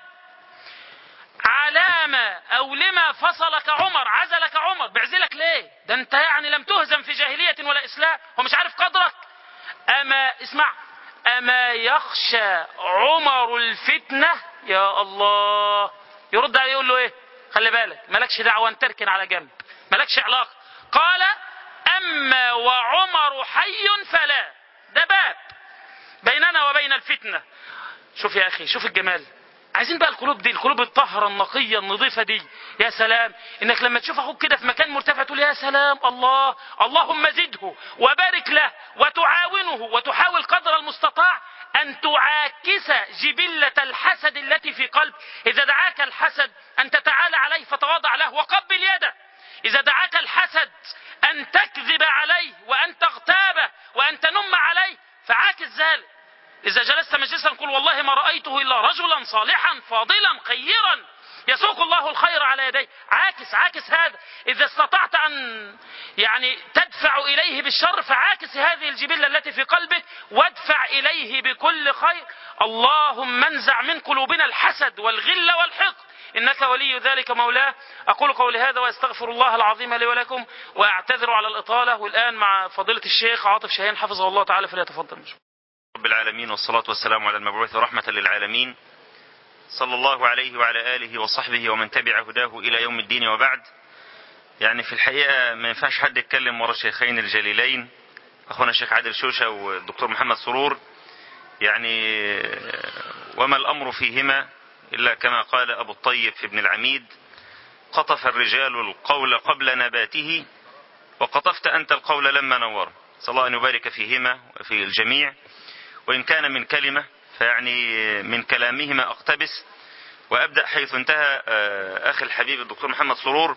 علامة او لما فصلك عمر عزلك عمر بعزلك ليه ده انت يعني لم تهزم في جاهلية ولا اسلام هو مش عارف قدرك اما اسمع اما يخشى عمر الفتنة يا الله يرد عليه يقول له ايه خلي بالك مالكش دعوة ان تركن على جنب مالكش علاقة قال اما وعمر حي فلا ده باب بيننا وبين الفتنة شوف يا اخي شوف الجمال عايزين بقى القلوب دي القلوب الطاهرة النقية النظيفة دي يا سلام انك لما تشوف اخوك كده في مكان مرتفع تقول يا سلام الله اللهم زده وبارك له وتعاونه وتحاول قدر المستطاع أن تعاكس جبلة الحسد التي في قلب إذا دعاك الحسد أن تتعالى عليه فتواضع له وقبل يده إذا دعاك الحسد أن تكذب عليه وأن تغتابه وأن تنم عليه فعاكس ذلك إذا جلست مجلسا قل والله ما رأيته إلا رجلا صالحا فاضلا خيرا يسوق الله الخير على يديه عاكس عاكس هذا إذا استطعت أن يعني تدفع إليه بالشر فعاكس هذه الجبلة التي في قلبك وادفع إليه بكل خير اللهم انزع من قلوبنا الحسد والغل والحقد إنك ولي ذلك مولاه أقول قولي هذا وأستغفر الله العظيم لي ولكم وأعتذر على الإطالة والآن مع فضيلة الشيخ عاطف شاهين حفظه الله تعالى فليتفضل رب العالمين والصلاة والسلام على المبعوث رحمة للعالمين صلى الله عليه وعلى آله وصحبه ومن تبع هداه إلى يوم الدين وبعد يعني في الحقيقة ما ينفعش حد يتكلم ورا الشيخين الجليلين أخونا الشيخ عادل شوشة والدكتور محمد سرور يعني وما الأمر فيهما إلا كما قال أبو الطيب ابن العميد قطف الرجال القول قبل نباته وقطفت أنت القول لما نور صلى الله أن يبارك فيهما وفي الجميع وإن كان من كلمة فيعني من كلامهما أقتبس وأبدأ حيث انتهى أخي الحبيب الدكتور محمد سرور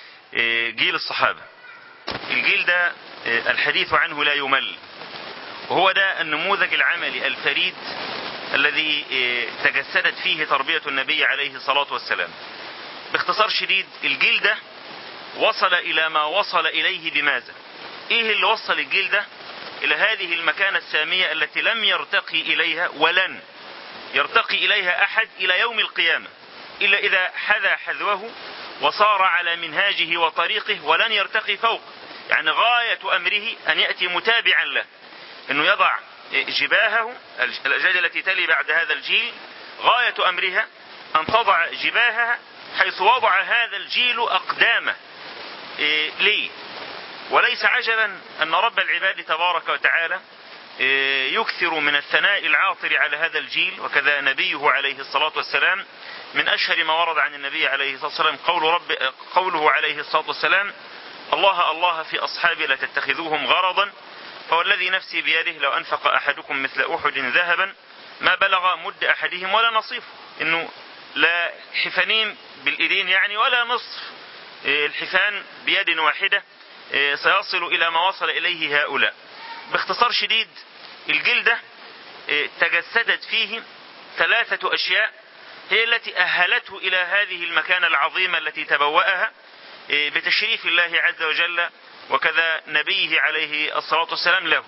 جيل الصحابة الجيل ده الحديث عنه لا يمل وهو ده النموذج العملي الفريد الذي تجسدت فيه تربية النبي عليه الصلاة والسلام باختصار شديد الجيل ده وصل إلى ما وصل إليه بماذا إيه اللي وصل الجيل ده إلى هذه المكانة السامية التي لم يرتقي إليها ولن يرتقي إليها أحد إلى يوم القيامة إلا إذا حذا حذوه وصار على منهاجه وطريقه ولن يرتقي فوق يعني غاية أمره أن يأتي متابعا له أنه يضع جباهه الأجيال التي تلي بعد هذا الجيل غاية أمرها أن تضع جباهها حيث وضع هذا الجيل أقدامه إيه ليه وليس عجبا أن رب العباد تبارك وتعالى إيه يكثر من الثناء العاطر على هذا الجيل وكذا نبيه عليه الصلاة والسلام من أشهر ما ورد عن النبي عليه الصلاة والسلام قول رب قوله عليه الصلاة والسلام الله الله في أصحابي لا تتخذوهم غرضا فوالذي نفسي بيده لو أنفق أحدكم مثل أحد ذهبا ما بلغ مد أحدهم ولا نصيفه إنه لا حفنين بالإيدين يعني ولا نصف الحفان بيد واحدة سيصل إلى ما وصل إليه هؤلاء باختصار شديد الجيل ده تجسدت فيه ثلاثة أشياء هي التي أهلته إلى هذه المكانة العظيمة التي تبوأها بتشريف الله عز وجل وكذا نبيه عليه الصلاة والسلام له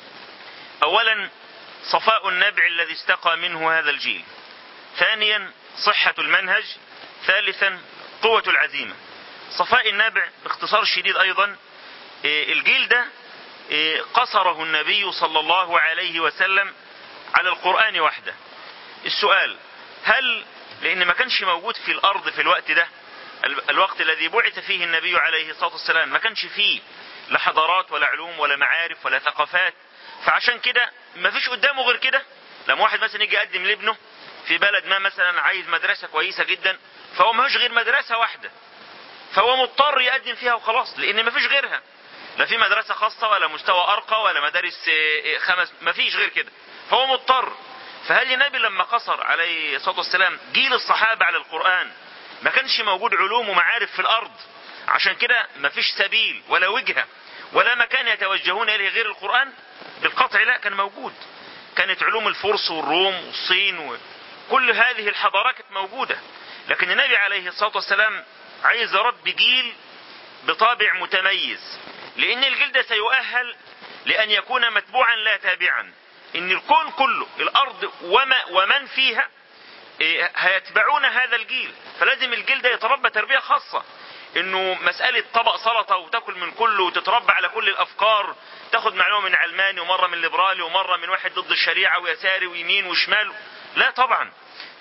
أولا صفاء النبع الذي استقى منه هذا الجيل ثانيا صحة المنهج ثالثا قوة العزيمة صفاء النبع باختصار شديد أيضا الجيل ده قصره النبي صلى الله عليه وسلم على القرآن وحده السؤال هل لأن ما كانش موجود في الأرض في الوقت ده الوقت الذي بعث فيه النبي عليه الصلاة والسلام ما كانش فيه لا حضارات ولا علوم ولا معارف ولا ثقافات فعشان كده ما فيش قدامه غير كده لما واحد مثلا يجي يقدم لابنه في بلد ما مثلا عايز مدرسة كويسة جدا فهو ما غير مدرسة واحدة فهو مضطر يقدم فيها وخلاص لان ما فيش غيرها لا في مدرسة خاصة ولا مستوى ارقى ولا مدارس خمس ما فيش غير كده فهو مضطر فهل النبي لما قصر عليه الصلاة والسلام جيل الصحابة على القرآن ما كانش موجود علوم ومعارف في الارض عشان كده ما فيش سبيل ولا وجهة ولا مكان يتوجهون اليه غير القرآن بالقطع لا كان موجود كانت علوم الفرس والروم والصين وكل هذه الحضارات كانت موجودة لكن النبي عليه الصلاة والسلام عايز يربي جيل بطابع متميز لان الجيل ده سيؤهل لان يكون متبوعا لا تابعا ان الكون كله الارض وما ومن فيها هيتبعون هذا الجيل فلازم الجيل ده يتربى تربية خاصة انه مسألة طبق سلطة وتاكل من كله وتتربى على كل الافكار تاخد معلومة من علماني ومرة من ليبرالي ومرة من واحد ضد الشريعة ويساري ويمين وشمال لا طبعا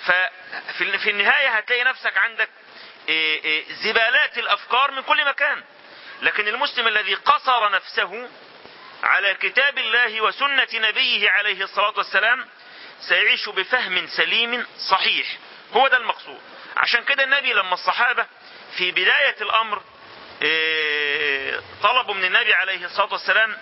ففي النهاية هتلاقي نفسك عندك زبالات الافكار من كل مكان لكن المسلم الذي قصر نفسه على كتاب الله وسنة نبيه عليه الصلاة والسلام سيعيش بفهم سليم صحيح هو ده المقصود عشان كده النبي لما الصحابة في بداية الامر طلبوا من النبي عليه الصلاة والسلام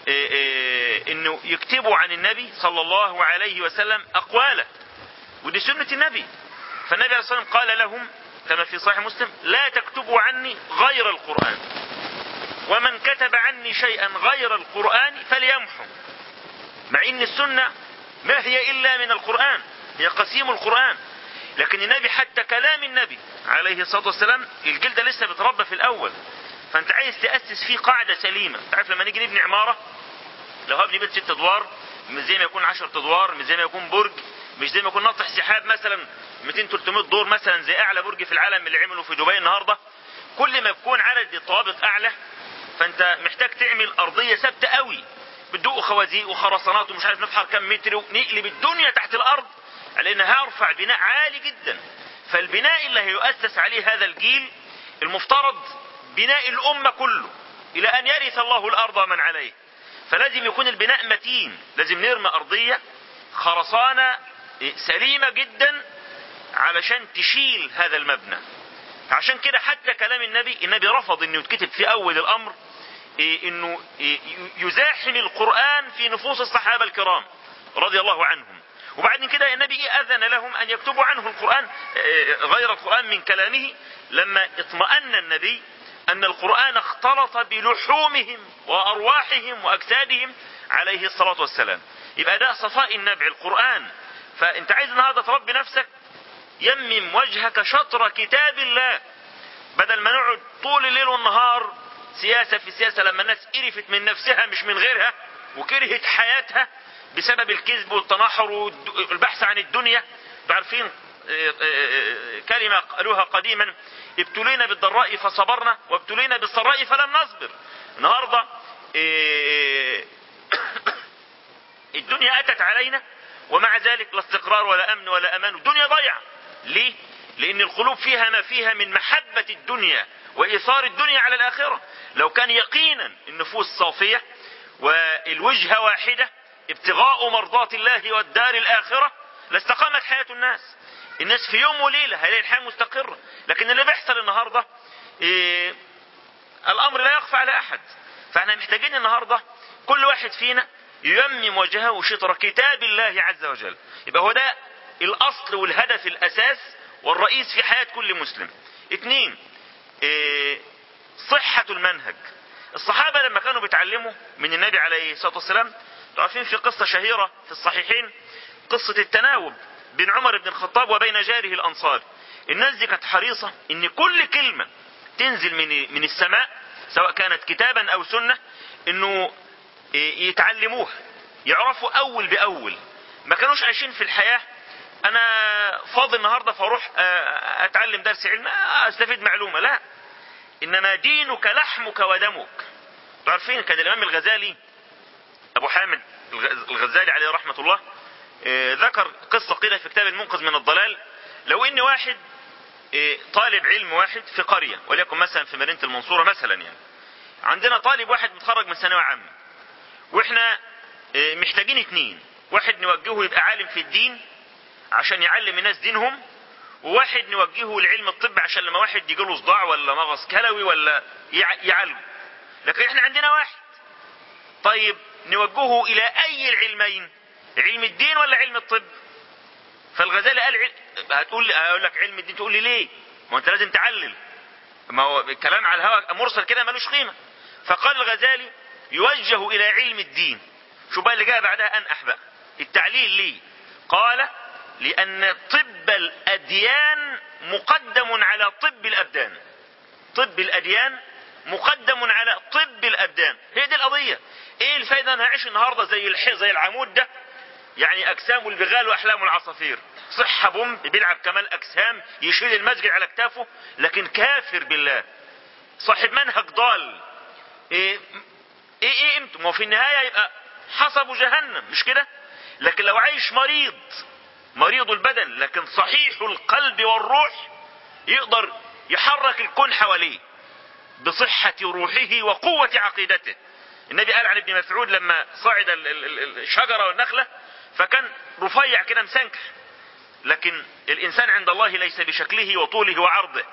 إيه إيه انه يكتبوا عن النبي صلى الله عليه وسلم اقواله ودي سنة النبي فالنبي عليه الصلاة والسلام قال لهم كما في صحيح مسلم لا تكتبوا عني غير القرآن ومن كتب عني شيئا غير القرآن فليمحو مع ان السنة ما هي الا من القرآن هي قسيم القرآن لكن النبي حتى كلام النبي عليه الصلاة والسلام الجلدة لسه بتربى في الاول فانت عايز تأسس فيه قاعدة سليمة تعرف لما نيجي نبني عمارة لو هبني بيت ست ادوار مش زي ما يكون 10 ادوار مش زي ما يكون برج مش زي ما يكون ناطح سحاب مثلا 200 300 دور مثلا زي اعلى برج في العالم اللي عمله في دبي النهارده كل ما يكون عدد الطوابق اعلى فانت محتاج تعمل ارضيه ثابته قوي بتدق خوازيق وخرسانات ومش عارف نفحر كم متر ونقلب الدنيا تحت الارض على انها هرفع بناء عالي جدا فالبناء اللي هيؤسس عليه هذا الجيل المفترض بناء الامه كله الى ان يرث الله الارض ومن عليه فلازم يكون البناء متين لازم نرمي ارضيه خرسانه سليمه جدا علشان تشيل هذا المبنى عشان كده حتى كلام النبي النبي رفض انه يتكتب في اول الامر إيه انه إيه يزاحم القرآن في نفوس الصحابة الكرام رضي الله عنهم وبعدين كده النبي إيه اذن لهم ان يكتبوا عنه القرآن إيه غير القرآن من كلامه لما اطمأن النبي ان القرآن اختلط بلحومهم وارواحهم واجسادهم عليه الصلاة والسلام يبقى ده صفاء النبع القرآن فانت عايز النهارده تربي نفسك يمم وجهك شطر كتاب الله بدل ما نقعد طول الليل والنهار سياسة في سياسة لما الناس قرفت من نفسها مش من غيرها وكرهت حياتها بسبب الكذب والتناحر والبحث عن الدنيا عارفين كلمة قالوها قديما ابتلينا بالضراء فصبرنا وابتلينا بالسراء فلم نصبر النهاردة الدنيا أتت علينا ومع ذلك لا استقرار ولا أمن ولا أمان الدنيا ضيعة ليه؟ لأن القلوب فيها ما فيها من محبة الدنيا وإيثار الدنيا على الآخرة لو كان يقينا النفوس صافية والوجهة واحدة ابتغاء مرضات الله والدار الآخرة لاستقامت حياة الناس الناس في يوم وليلة هيلاقي الحياة مستقرة لكن اللي بيحصل النهاردة إيه الأمر لا يخفى على أحد فاحنا محتاجين النهاردة كل واحد فينا ييمم وجهه شطر كتاب الله عز وجل يبقى هو ده الأصل والهدف الأساس والرئيس في حياة كل مسلم اثنين إيه صحة المنهج الصحابة لما كانوا بيتعلموا من النبي عليه الصلاة والسلام عارفين في قصة شهيرة في الصحيحين قصة التناوب بين عمر بن الخطاب وبين جاره الأنصار الناس دي كانت حريصة ان كل كلمة تنزل من من السماء سواء كانت كتابا او سنة انه يتعلموها يعرفوا اول باول ما كانوش عايشين في الحياة انا فاضي النهاردة فاروح اتعلم درس علم استفيد معلومة لا انما دينك لحمك ودمك عارفين كان الامام الغزالي ابو حامد الغزالي عليه رحمة الله ذكر قصة كده في كتاب المنقذ من الضلال لو ان واحد طالب علم واحد في قرية وليكن مثلا في مدينة المنصورة مثلا يعني عندنا طالب واحد متخرج من ثانوية عامة واحنا محتاجين اتنين واحد نوجهه يبقى عالم في الدين عشان يعلم الناس دينهم وواحد نوجهه لعلم الطب عشان لما واحد يجي له صداع ولا مغص كلوي ولا يعالجه لكن احنا عندنا واحد طيب نوجهه الى اي العلمين علم الدين ولا علم الطب فالغزالي قال هتقول هقول لك علم الدين تقول لي ليه ما انت لازم تعلل ما هو الكلام على الهواء مرسل كده ملوش قيمه فقال الغزالي يوجه الى علم الدين شو بقى اللي جاء بعدها انقح بقى التعليل ليه قال لان طب الاديان مقدم على طب الابدان طب الاديان مقدم على طب الابدان هي دي القضيه ايه الفايده انا هعيش النهارده زي الح... زي العمود ده يعني اجسام البغال واحلام العصافير صحة بوم بيلعب كمال اجسام يشيل المسجد على كتافه لكن كافر بالله صاحب منهج ضال ايه ايه ايه امتى ما هو في النهاية يبقى حسب جهنم مش كده لكن لو عايش مريض مريض البدن لكن صحيح القلب والروح يقدر يحرك الكون حواليه بصحة روحه وقوة عقيدته النبي قال عن ابن مسعود لما صعد الشجرة والنخلة فكان رفيع كده مسنكح لكن الإنسان عند الله ليس بشكله وطوله وعرضه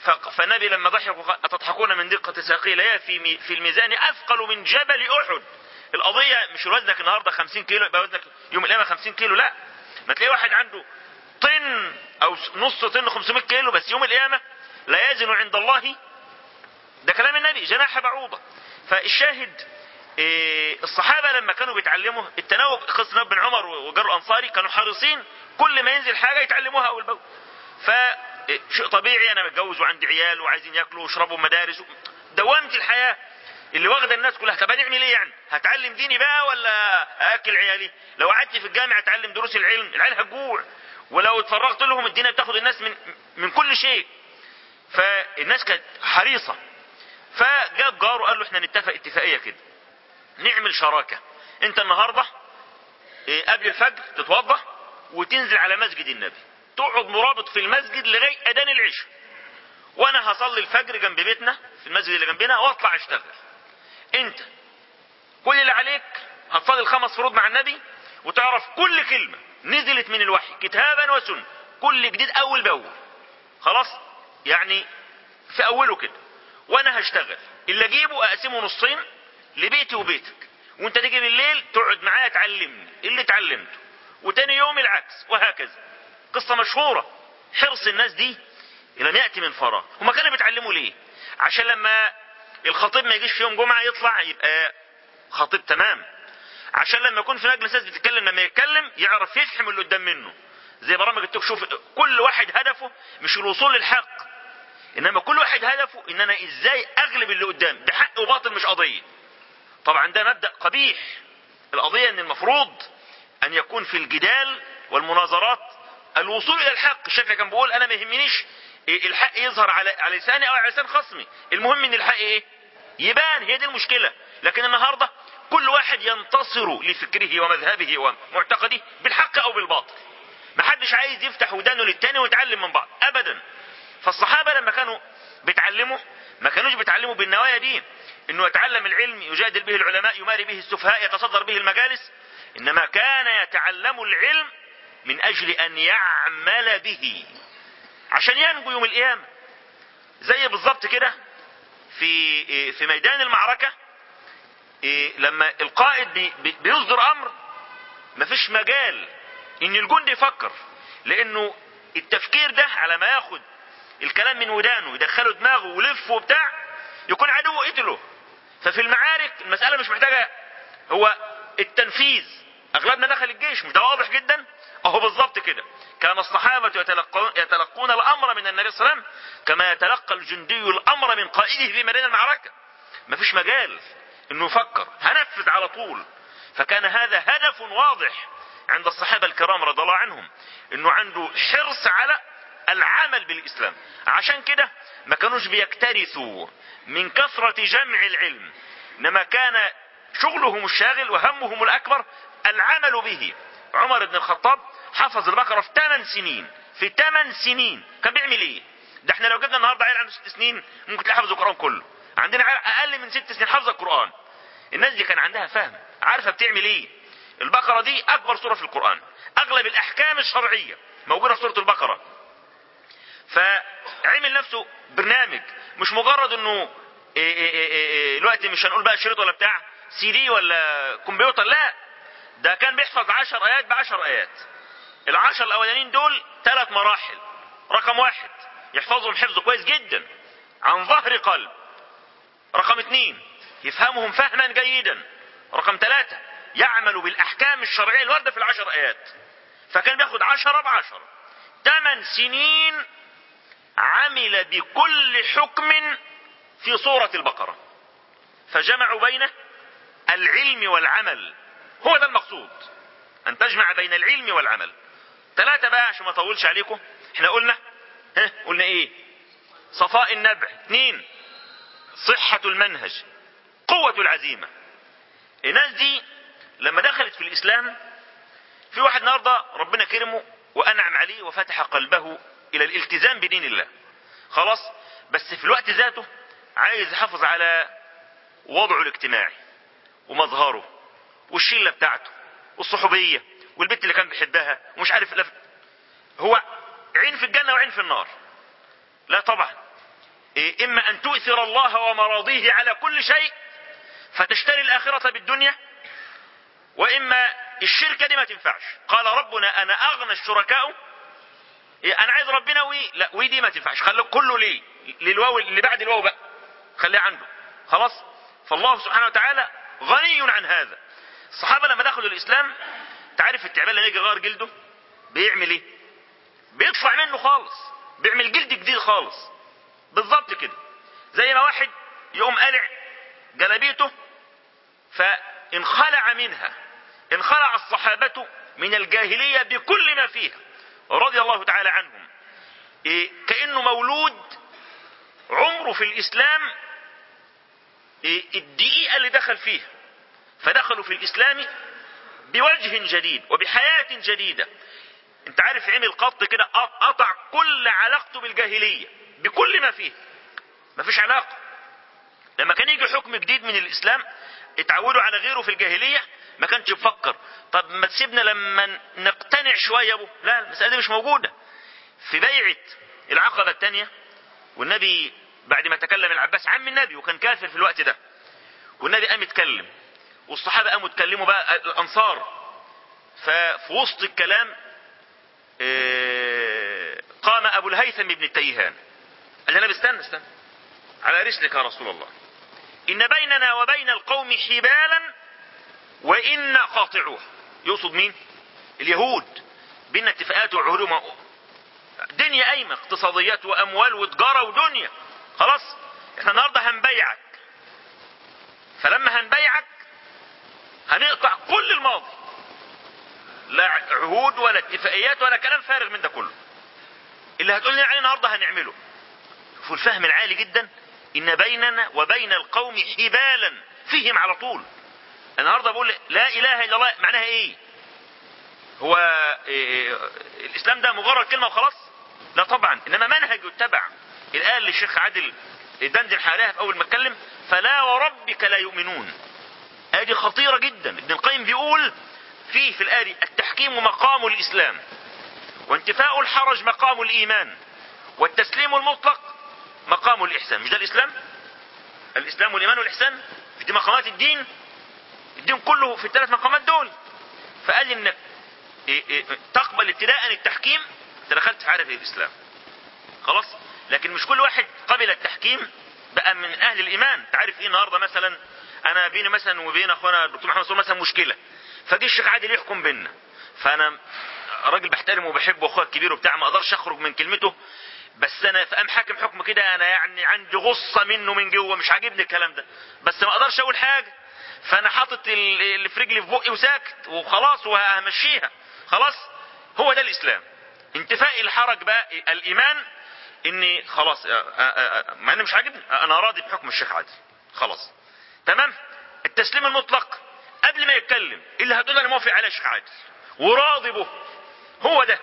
فالنبي لما ضحك أتضحكون من دقة ساقيه لا في في الميزان أثقل من جبل أحد القضيه مش وزنك النهارده 50 كيلو يبقى وزنك يوم القيامه 50 كيلو لا ما تلاقي واحد عنده طن او نص طن 500 كيلو بس يوم القيامه لا يزن عند الله ده كلام النبي جناح بعوضه فالشاهد إيه الصحابة لما كانوا بيتعلموا التناوب قصة بن عمر وجر الأنصاري كانوا حريصين كل ما ينزل حاجة يتعلموها أول بأول فشيء طبيعي أنا متجوز وعندي عيال وعايزين ياكلوا ويشربوا مدارس دوامة الحياة اللي واخده الناس كلها طب هنعمل ايه يعني هتعلم ديني بقى ولا اكل عيالي لو قعدت في الجامع اتعلم دروس العلم العيال هتجوع ولو اتفرغت لهم الدنيا بتاخد الناس من من كل شيء فالناس كانت حريصه فجاب جاره قال له احنا نتفق اتفاقيه كده نعمل شراكه انت النهارده إيه، قبل الفجر تتوضا وتنزل على مسجد النبي تقعد مرابط في المسجد لغايه اذان العشاء وانا هصلي الفجر جنب بيتنا في المسجد اللي جنبنا واطلع اشتغل انت كل اللي عليك هتصلي الخمس فروض مع النبي وتعرف كل كلمه نزلت من الوحي كتابا وسنه كل جديد اول باول خلاص يعني في اوله كده وانا هشتغل اللي اجيبه اقسمه نصين لبيتي وبيتك وانت تيجي بالليل تقعد معايا تعلمني اللي اتعلمته وتاني يوم العكس وهكذا قصة مشهورة حرص الناس دي لم يأتي من فراغ هما كانوا بيتعلموا ليه عشان لما الخطيب ما يجيش في يوم جمعة يطلع يبقى خطيب تمام عشان لما يكون في مجلس ناس بتتكلم لما يتكلم يعرف يفهم اللي قدام منه زي برامج التوك شوف كل واحد هدفه مش الوصول للحق انما كل واحد هدفه ان انا ازاي اغلب اللي قدام بحق وباطل مش قضيه طبعا ده مبدا قبيح القضيه ان المفروض ان يكون في الجدال والمناظرات الوصول الى الحق الشافعي كان بيقول انا ما يهمنيش إيه الحق يظهر على على لساني او على لسان خصمي المهم ان الحق ايه يبان هي دي المشكله لكن النهارده كل واحد ينتصر لفكره ومذهبه ومعتقده بالحق او بالباطل محدش عايز يفتح ودانه للتاني ويتعلم من بعض ابدا فالصحابه لما كانوا بيتعلموا ما كانوش بيتعلموا بالنوايا دي انه يتعلم العلم يجادل به العلماء يماري به السفهاء يتصدر به المجالس انما كان يتعلم العلم من اجل ان يعمل به عشان ينجو يوم القيامه زي بالظبط كده في في ميدان المعركه لما القائد بي بي بيصدر امر مفيش مجال ان الجندي يفكر لانه التفكير ده على ما ياخد الكلام من ودانه يدخله دماغه ويلفه وبتاع يكون عدوه قتله ففي المعارك المسألة مش محتاجة هو التنفيذ اغلبنا دخل الجيش مش ده واضح جدا اهو بالظبط كده كان الصحابة يتلقون, يتلقون الامر من النبي صلى الله عليه وسلم كما يتلقى الجندي الامر من قائده في ميدان المعركة مفيش مجال انه يفكر هنفذ على طول فكان هذا هدف واضح عند الصحابة الكرام رضي الله عنهم انه عنده حرص على العمل بالاسلام عشان كده ما كانوش بيكترثوا من كثرة جمع العلم انما كان شغلهم الشاغل وهمهم الاكبر العمل به عمر بن الخطاب حفظ البقرة في 8 سنين في 8 سنين كان بيعمل ايه ده احنا لو جبنا النهارده عيل عنده 6 سنين ممكن تلاقي حفظ القرآن كله عندنا عيل اقل من 6 سنين حفظ القرآن الناس دي كان عندها فهم عارفة بتعمل ايه البقرة دي اكبر سورة في القرآن اغلب الاحكام الشرعية موجودة في سورة البقرة فعمل نفسه برنامج مش مجرد انه إيه إيه إيه دلوقتي مش هنقول بقى شريط ولا بتاع سي دي ولا كمبيوتر لا ده كان بيحفظ عشر ايات بعشر ايات العشر الاولانيين دول ثلاث مراحل رقم واحد يحفظهم حفظ كويس جدا عن ظهر قلب رقم اثنين يفهمهم فهما جيدا رقم ثلاثة يعمل بالأحكام الشرعية الواردة في العشر آيات فكان بياخد عشرة بعشرة ثمان سنين عمل بكل حكم في سورة البقرة فجمعوا بين العلم والعمل هو ده المقصود أن تجمع بين العلم والعمل ثلاثة بقى عشان ما اطولش عليكم احنا قلنا ها قلنا ايه صفاء النبع اثنين صحة المنهج قوة العزيمة الناس دي لما دخلت في الإسلام في واحد النهارده ربنا كرمه وأنعم عليه وفتح قلبه إلى الالتزام بدين الله خلاص بس في الوقت ذاته عايز يحافظ على وضعه الاجتماعي ومظهره والشلة بتاعته والصحوبية والبنت اللي كان بيحبها ومش عارف لف... هو عين في الجنة وعين في النار لا طبعا إيه إما أن تؤثر الله ومراضيه على كل شيء فتشتري الآخرة بالدنيا واما الشركه دي ما تنفعش قال ربنا انا اغنى الشركاء إيه انا عايز ربنا وي لا وي دي ما تنفعش خلي كله ليه للواو اللي بعد الواو بقى خليه عنده خلاص فالله سبحانه وتعالى غني عن هذا الصحابه لما دخلوا الاسلام تعرف التعبان لما يجي يغير جلده بيعمل ايه بيدفع منه خالص بيعمل جلد جديد خالص بالظبط كده زي ما واحد يقوم قلع جلابيته فانخلع منها انخلع الصحابة من الجاهلية بكل ما فيها رضي الله تعالى عنهم إيه كأنه مولود عمره في الإسلام إيه الدقيقة اللي دخل فيها فدخلوا في الإسلام بوجه جديد وبحياة جديدة انت عارف عمل قط كده قطع كل علاقته بالجاهلية بكل ما فيه مفيش علاقة لما كان يجي حكم جديد من الإسلام اتعودوا على غيره في الجاهلية ما كانش بفكر طب ما تسيبنا لما نقتنع شوية ابو لا المسألة دي مش موجودة في بيعة العقبة الثانية والنبي بعد ما تكلم العباس عم النبي وكان كافر في الوقت ده والنبي قام يتكلم والصحابة قاموا يتكلموا بقى الأنصار ففي وسط الكلام اه قام أبو الهيثم بن التيهان قال النبي استنى استنى على رسلك يا رسول الله إن بيننا وبين القوم حبالا وإنا قاطعوها يقصد مين اليهود بينا اتفاقات وعهود دنيا قايمة اقتصاديات وأموال وتجارة ودنيا خلاص احنا النهاردة هنبيعك فلما هنبيعك هنقطع كل الماضي لا عهود ولا اتفاقيات ولا كلام فارغ من ده كله اللي هتقول لنا عليه النهارده هنعمله شوفوا الفهم العالي جدا ان بيننا وبين القوم حبالا فيهم على طول النهارده بقول لا اله الا الله معناها ايه هو إيه الاسلام ده مجرد كلمه وخلاص لا طبعا انما منهج يتبع الايه اللي الشيخ عادل دندن حالها في اول ما اتكلم فلا وربك لا يؤمنون ادي خطيره جدا ابن القيم بيقول فيه في الآية التحكيم مقام الإسلام وانتفاء الحرج مقام الإيمان والتسليم المطلق مقام الإحسان مش ده الإسلام الإسلام والإيمان والإحسان مش دي مقامات الدين الدين كله في الثلاث مقامات دول فقال إنك إيه إيه تقبل ابتداء التحكيم انت دخلت في عارف الإسلام خلاص لكن مش كل واحد قبل التحكيم بقى من أهل الإيمان تعرف إيه النهاردة مثلا أنا بيني مثلا وبين أخونا الدكتور محمد صور مثلا مشكلة فجه الشيخ عادل يحكم بينا فانا راجل بحترمه وبحبه واخويا الكبير وبتاع ما اقدرش اخرج من كلمته بس انا فقام حاكم حكم كده انا يعني عندي غصه منه من جوه مش عاجبني الكلام ده بس ما اقدرش اقول حاجه فانا حاطط اللي في رجلي في بقي وساكت وخلاص وهمشيها خلاص هو ده الاسلام انتفاء الحرج بقى الايمان اني خلاص مع ان مش عاجبني انا راضي بحكم الشيخ عادل خلاص تمام التسليم المطلق قبل ما يتكلم اللي هتقول انا موافق عليه شيخ عادل وراضي به هو ده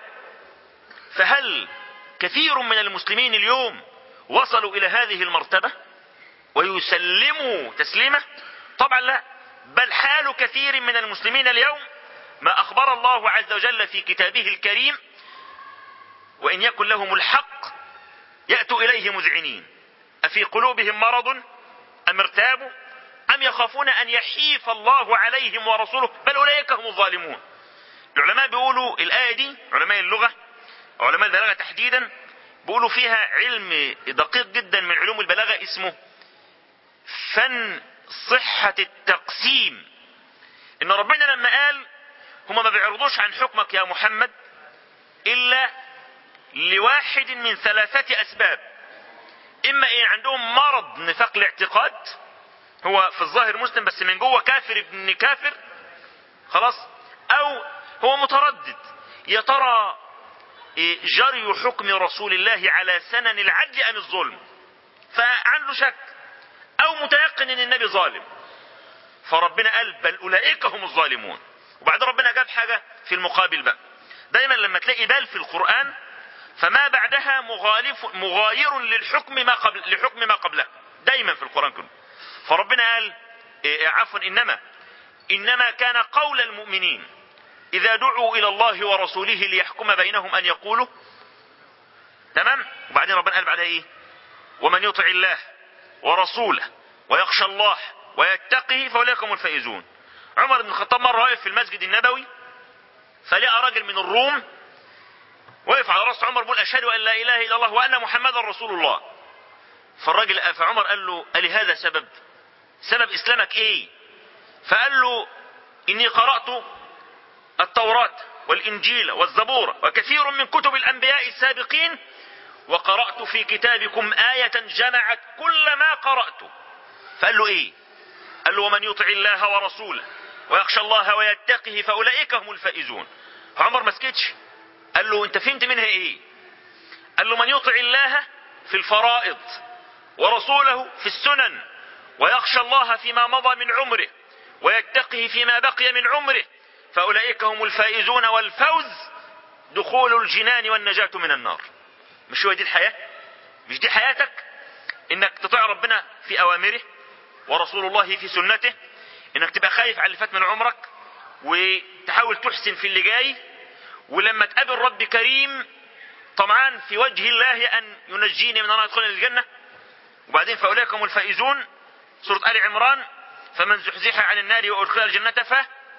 فهل كثير من المسلمين اليوم وصلوا الى هذه المرتبة ويسلموا تسليمة طبعا لا بل حال كثير من المسلمين اليوم ما اخبر الله عز وجل في كتابه الكريم وان يكن لهم الحق يأتوا اليه مذعنين افي قلوبهم مرض ام ارتابوا أم يخافون أن يحيف الله عليهم ورسوله بل أولئك هم الظالمون العلماء بيقولوا الآية دي علماء اللغة علماء البلاغة تحديدا بيقولوا فيها علم دقيق جدا من علوم البلاغة اسمه فن صحة التقسيم إن ربنا لما قال هما ما بيعرضوش عن حكمك يا محمد إلا لواحد من ثلاثة أسباب إما إن عندهم مرض نفاق الاعتقاد هو في الظاهر مسلم بس من جوه كافر ابن كافر خلاص او هو متردد يا ترى جري حكم رسول الله على سنن العدل ام الظلم فعنده شك او متيقن ان النبي ظالم فربنا قال بل اولئك هم الظالمون وبعدين ربنا جاب حاجة في المقابل بقى دايما لما تلاقي بال في القرآن فما بعدها مغالف مغاير للحكم ما قبل لحكم ما قبله دايما في القرآن كله فربنا قال إيه عفوا انما انما كان قول المؤمنين اذا دعوا الى الله ورسوله ليحكم بينهم ان يقولوا تمام وبعدين ربنا قال بعدها ايه ومن يطع الله ورسوله ويخشى الله ويتقه فاولئك هم الفائزون عمر بن الخطاب مرة واقف في المسجد النبوي فلقى راجل من الروم وقف على راس عمر بيقول اشهد ان لا اله الا الله وان محمدا رسول الله فالراجل فعمر قال له ألي هذا سبب سبب اسلامك ايه فقال له اني قرات التوراه والانجيل والزبور وكثير من كتب الانبياء السابقين وقرات في كتابكم ايه جمعت كل ما قراته فقال له ايه قال له ومن يطع الله ورسوله ويخشى الله ويتقه فاولئك هم الفائزون فعمر ما سكتش قال له انت فهمت منها ايه قال له من يطع الله في الفرائض ورسوله في السنن ويخشى الله فيما مضى من عمره ويتقه فيما بقي من عمره فاولئك هم الفائزون والفوز دخول الجنان والنجاة من النار مش هو دي الحياة مش دي حياتك انك تطيع ربنا في اوامره ورسول الله في سنته انك تبقى خايف على اللي فات من عمرك وتحاول تحسن في اللي جاي ولما تقابل رب كريم طمعان في وجه الله ان ينجيني من ان ادخل الجنه وبعدين فاولئك هم الفائزون سوره ال عمران فمن زحزح عن النار وادخل الجنه ف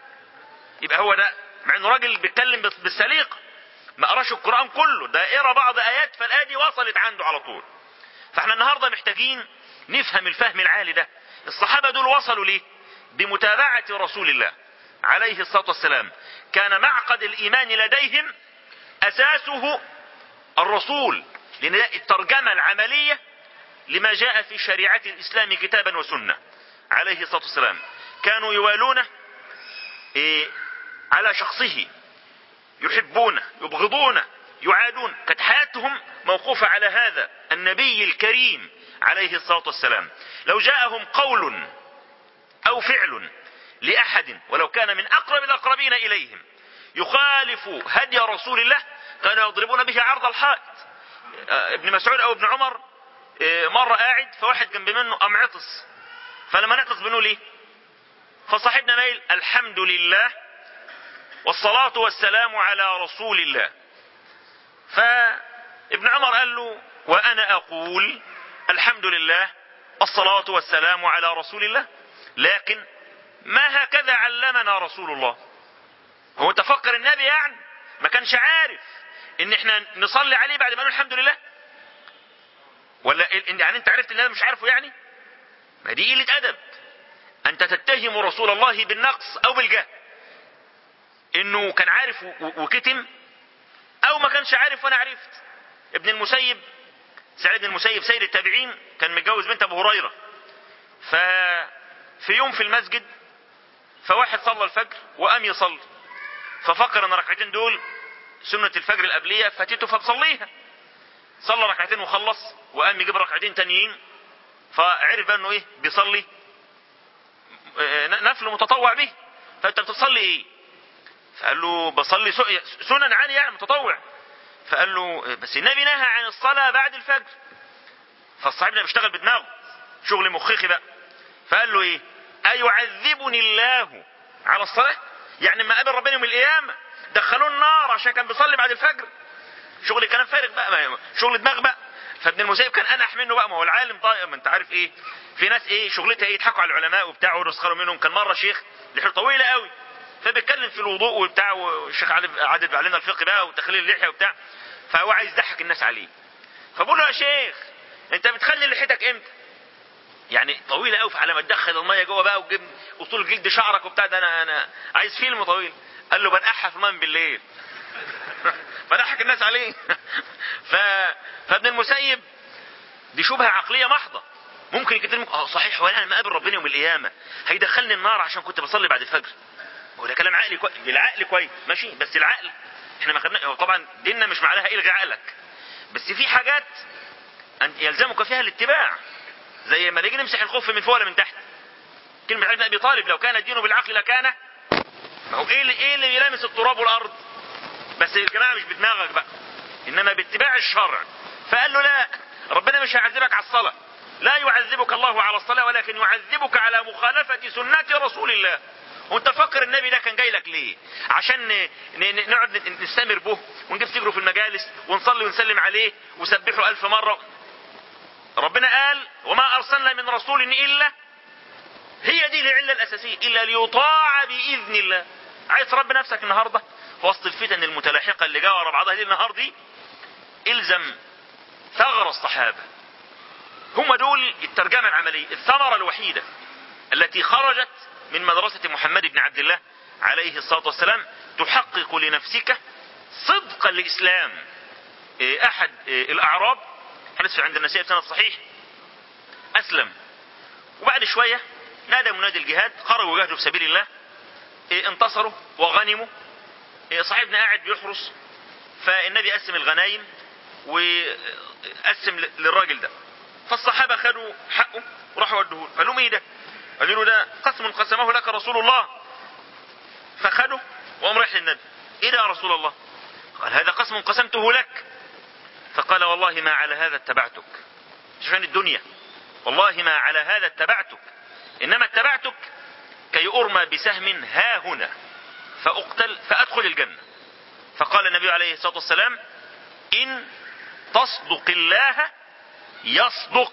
يبقى هو ده مع انه راجل بيتكلم بالسليقه ما قراش القران كله ده قرا بعض ايات فالايه دي وصلت عنده على طول فاحنا النهارده محتاجين نفهم الفهم العالي ده الصحابه دول وصلوا ليه بمتابعه رسول الله عليه الصلاه والسلام كان معقد الايمان لديهم اساسه الرسول لان ده الترجمه العمليه لما جاء في شريعه الاسلام كتابا وسنه عليه الصلاه والسلام كانوا يوالونه إيه على شخصه يحبونه يبغضونه يعادون كانت حياتهم موقوفة على هذا النبي الكريم عليه الصلاة والسلام لو جاءهم قول أو فعل لأحد ولو كان من أقرب الأقربين إليهم يخالف هدي رسول الله كانوا يضربون به عرض الحائط ابن مسعود أو ابن عمر مرة قاعد فواحد جنب منه أم عطس فلما نعطس بنقول إيه فصاحبنا مايل الحمد لله والصلاة والسلام على رسول الله فابن عمر قال له وأنا أقول الحمد لله الصلاة والسلام على رسول الله لكن ما هكذا علمنا رسول الله هو تفكر النبي يعني ما كانش عارف ان احنا نصلي عليه بعد ما نقول الحمد لله ولا يعني انت عرفت ان انا مش عارفه يعني ما دي قلة ادب انت تتهم رسول الله بالنقص او بالجهل انه كان عارف وكتم او ما كانش عارف وانا عرفت ابن المسيب سعيد بن المسيب سيد التابعين كان متجوز بنت ابو هريره ففي يوم في المسجد فواحد صلى الفجر وقام يصلي ففكر ان ركعتين دول سنة الفجر القبلية فاتته فبصليها صلى ركعتين وخلص وقام يجيب ركعتين تانيين فعرف بقى انه ايه بيصلي نفل متطوع به فانت بتصلي ايه فقال له بصلي سنن عالية يعني متطوع فقال له بس النبي نهى عن الصلاة بعد الفجر فالصاحبنا بيشتغل بدماغه شغل مخيخي بقى فقال له ايه ايعذبني الله على الصلاة يعني ما قابل ربنا يوم القيامة دخلوه النار عشان كان بيصلي بعد الفجر شغل كلام فارغ بقى شغل دماغ بقى فابن المسيب كان انح منه بقى ما هو العالم طيب ما انت عارف ايه في ناس ايه شغلتها ايه يضحكوا على العلماء وبتاع ويسخروا منهم كان مره شيخ لحيه طويله قوي فبيتكلم في الوضوء وبتاع والشيخ عادل علينا الفقه بقى وتخليل اللحيه وبتاع فهو عايز يضحك الناس عليه فبقول له يا شيخ انت بتخلي لحيتك امتى؟ يعني طويله قوي على ما تدخل الميه جوه بقى وتجيب وطول جلد شعرك وبتاع ده انا انا عايز فيلم طويل قال له بنقحها في الماء بالليل فضحك الناس عليه ف... فابن المسيب دي شبهه عقليه محضه ممكن يكتب اه صحيح وانا لما اقابل ربنا يوم القيامه هيدخلني النار عشان كنت بصلي بعد الفجر هو ده كلام عقلي كويس بالعقل كويس ماشي بس العقل احنا ما خدنا طبعا ديننا مش معناها الغي عقلك بس في حاجات يلزمك فيها الاتباع زي ما نيجي نمسح الخف من فوق ولا من تحت كلمة علي بن ابي طالب لو كان الدين بالعقل لكان ما هو ايه اللي ايه اللي بيلامس التراب والارض بس يا جماعه مش بدماغك بقى انما باتباع الشرع فقال له لا ربنا مش هيعذبك على الصلاه لا يعذبك الله على الصلاه ولكن يعذبك على مخالفه سنه رسول الله وانت فكر النبي ده كان جاي لك ليه عشان نقعد نستمر به ونجيب سجره في المجالس ونصلي ونسلم عليه وسبحه ألف مرة ربنا قال وما أرسلنا من رسول إلا هي دي العلة الأساسية إلا ليطاع بإذن الله عايز تربي نفسك النهاردة في وسط الفتن المتلاحقة اللي جايه ورا بعضها دي النهار دي الزم ثغر الصحابة هم دول الترجمة العملية الثمرة الوحيدة التي خرجت من مدرسة محمد بن عبد الله عليه الصلاة والسلام تحقق لنفسك صدق الإسلام إيه، أحد إيه، الأعراب حدث عند النسائي بسند صحيح أسلم وبعد شوية نادى منادي الجهاد خرجوا جاهدوا في سبيل الله إيه، انتصروا وغنموا إيه، صاحبنا قاعد بيحرس فالنبي قسم الغنايم وقسم للراجل ده فالصحابة خدوا حقه وراحوا ودوه له. فقال لهم ايه ده قالوا له ده قسم قسمه لك رسول الله فخده وقام رايح للنبي ايه ده يا رسول الله قال هذا قسم قسمته لك فقال والله ما على هذا اتبعتك شوفان الدنيا والله ما على هذا اتبعتك انما اتبعتك كي ارمى بسهم ها هنا فاقتل فادخل الجنه فقال النبي عليه الصلاه والسلام ان تصدق الله يصدق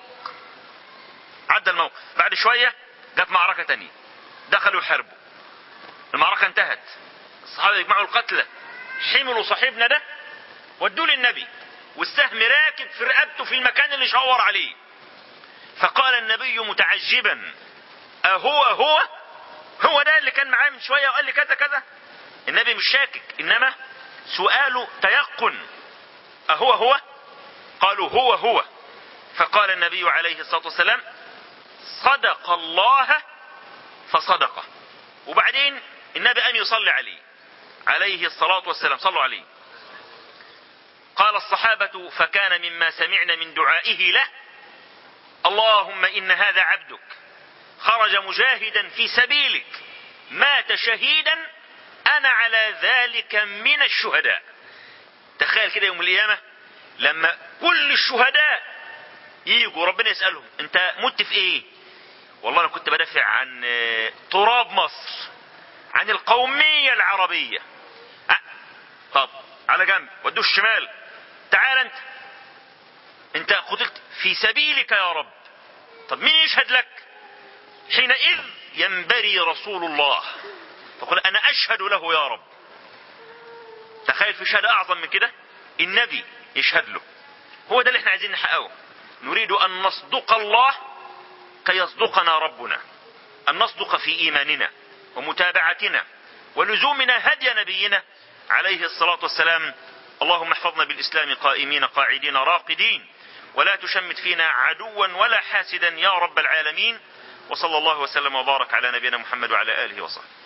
عدى الموقف بعد شويه جت معركه تانية دخلوا يحاربوا المعركه انتهت الصحابه يجمعوا القتلى حملوا صاحبنا ده ودوه للنبي والسهم راكب في رقبته في المكان اللي شاور عليه فقال النبي متعجبا أهو هو هو ده اللي كان معاه من شوية وقال لي كذا كذا النبي مش شاكك إنما سؤاله تيقن أهو هو قالوا هو هو فقال النبي عليه الصلاة والسلام صدق الله فصدقه وبعدين النبي أن يصلي عليه عليه الصلاة والسلام صلوا عليه قال الصحابة فكان مما سمعنا من دعائه له اللهم إن هذا عبدك خرج مجاهدا في سبيلك مات شهيدا أنا على ذلك من الشهداء تخيل كده يوم القيامة لما كل الشهداء يجوا ربنا يسألهم انت مت في ايه والله انا كنت بدافع عن آه، تراب مصر عن القومية العربية أه. طب على جنب ودوه الشمال تعال انت انت قتلت في سبيلك يا رب طب مين يشهد لك حينئذ ينبري رسول الله فقل انا اشهد له يا رب تخيل في شهادة اعظم من كده النبي يشهد له هو ده اللي احنا عايزين نحققه نريد ان نصدق الله كي يصدقنا ربنا ان نصدق في ايماننا ومتابعتنا ولزومنا هدي نبينا عليه الصلاة والسلام اللهم احفظنا بالإسلام قائمين قاعدين راقدين ولا تشمت فينا عدوا ولا حاسدا يا رب العالمين وصلى الله وسلم وبارك على نبينا محمد وعلى آله وصحبه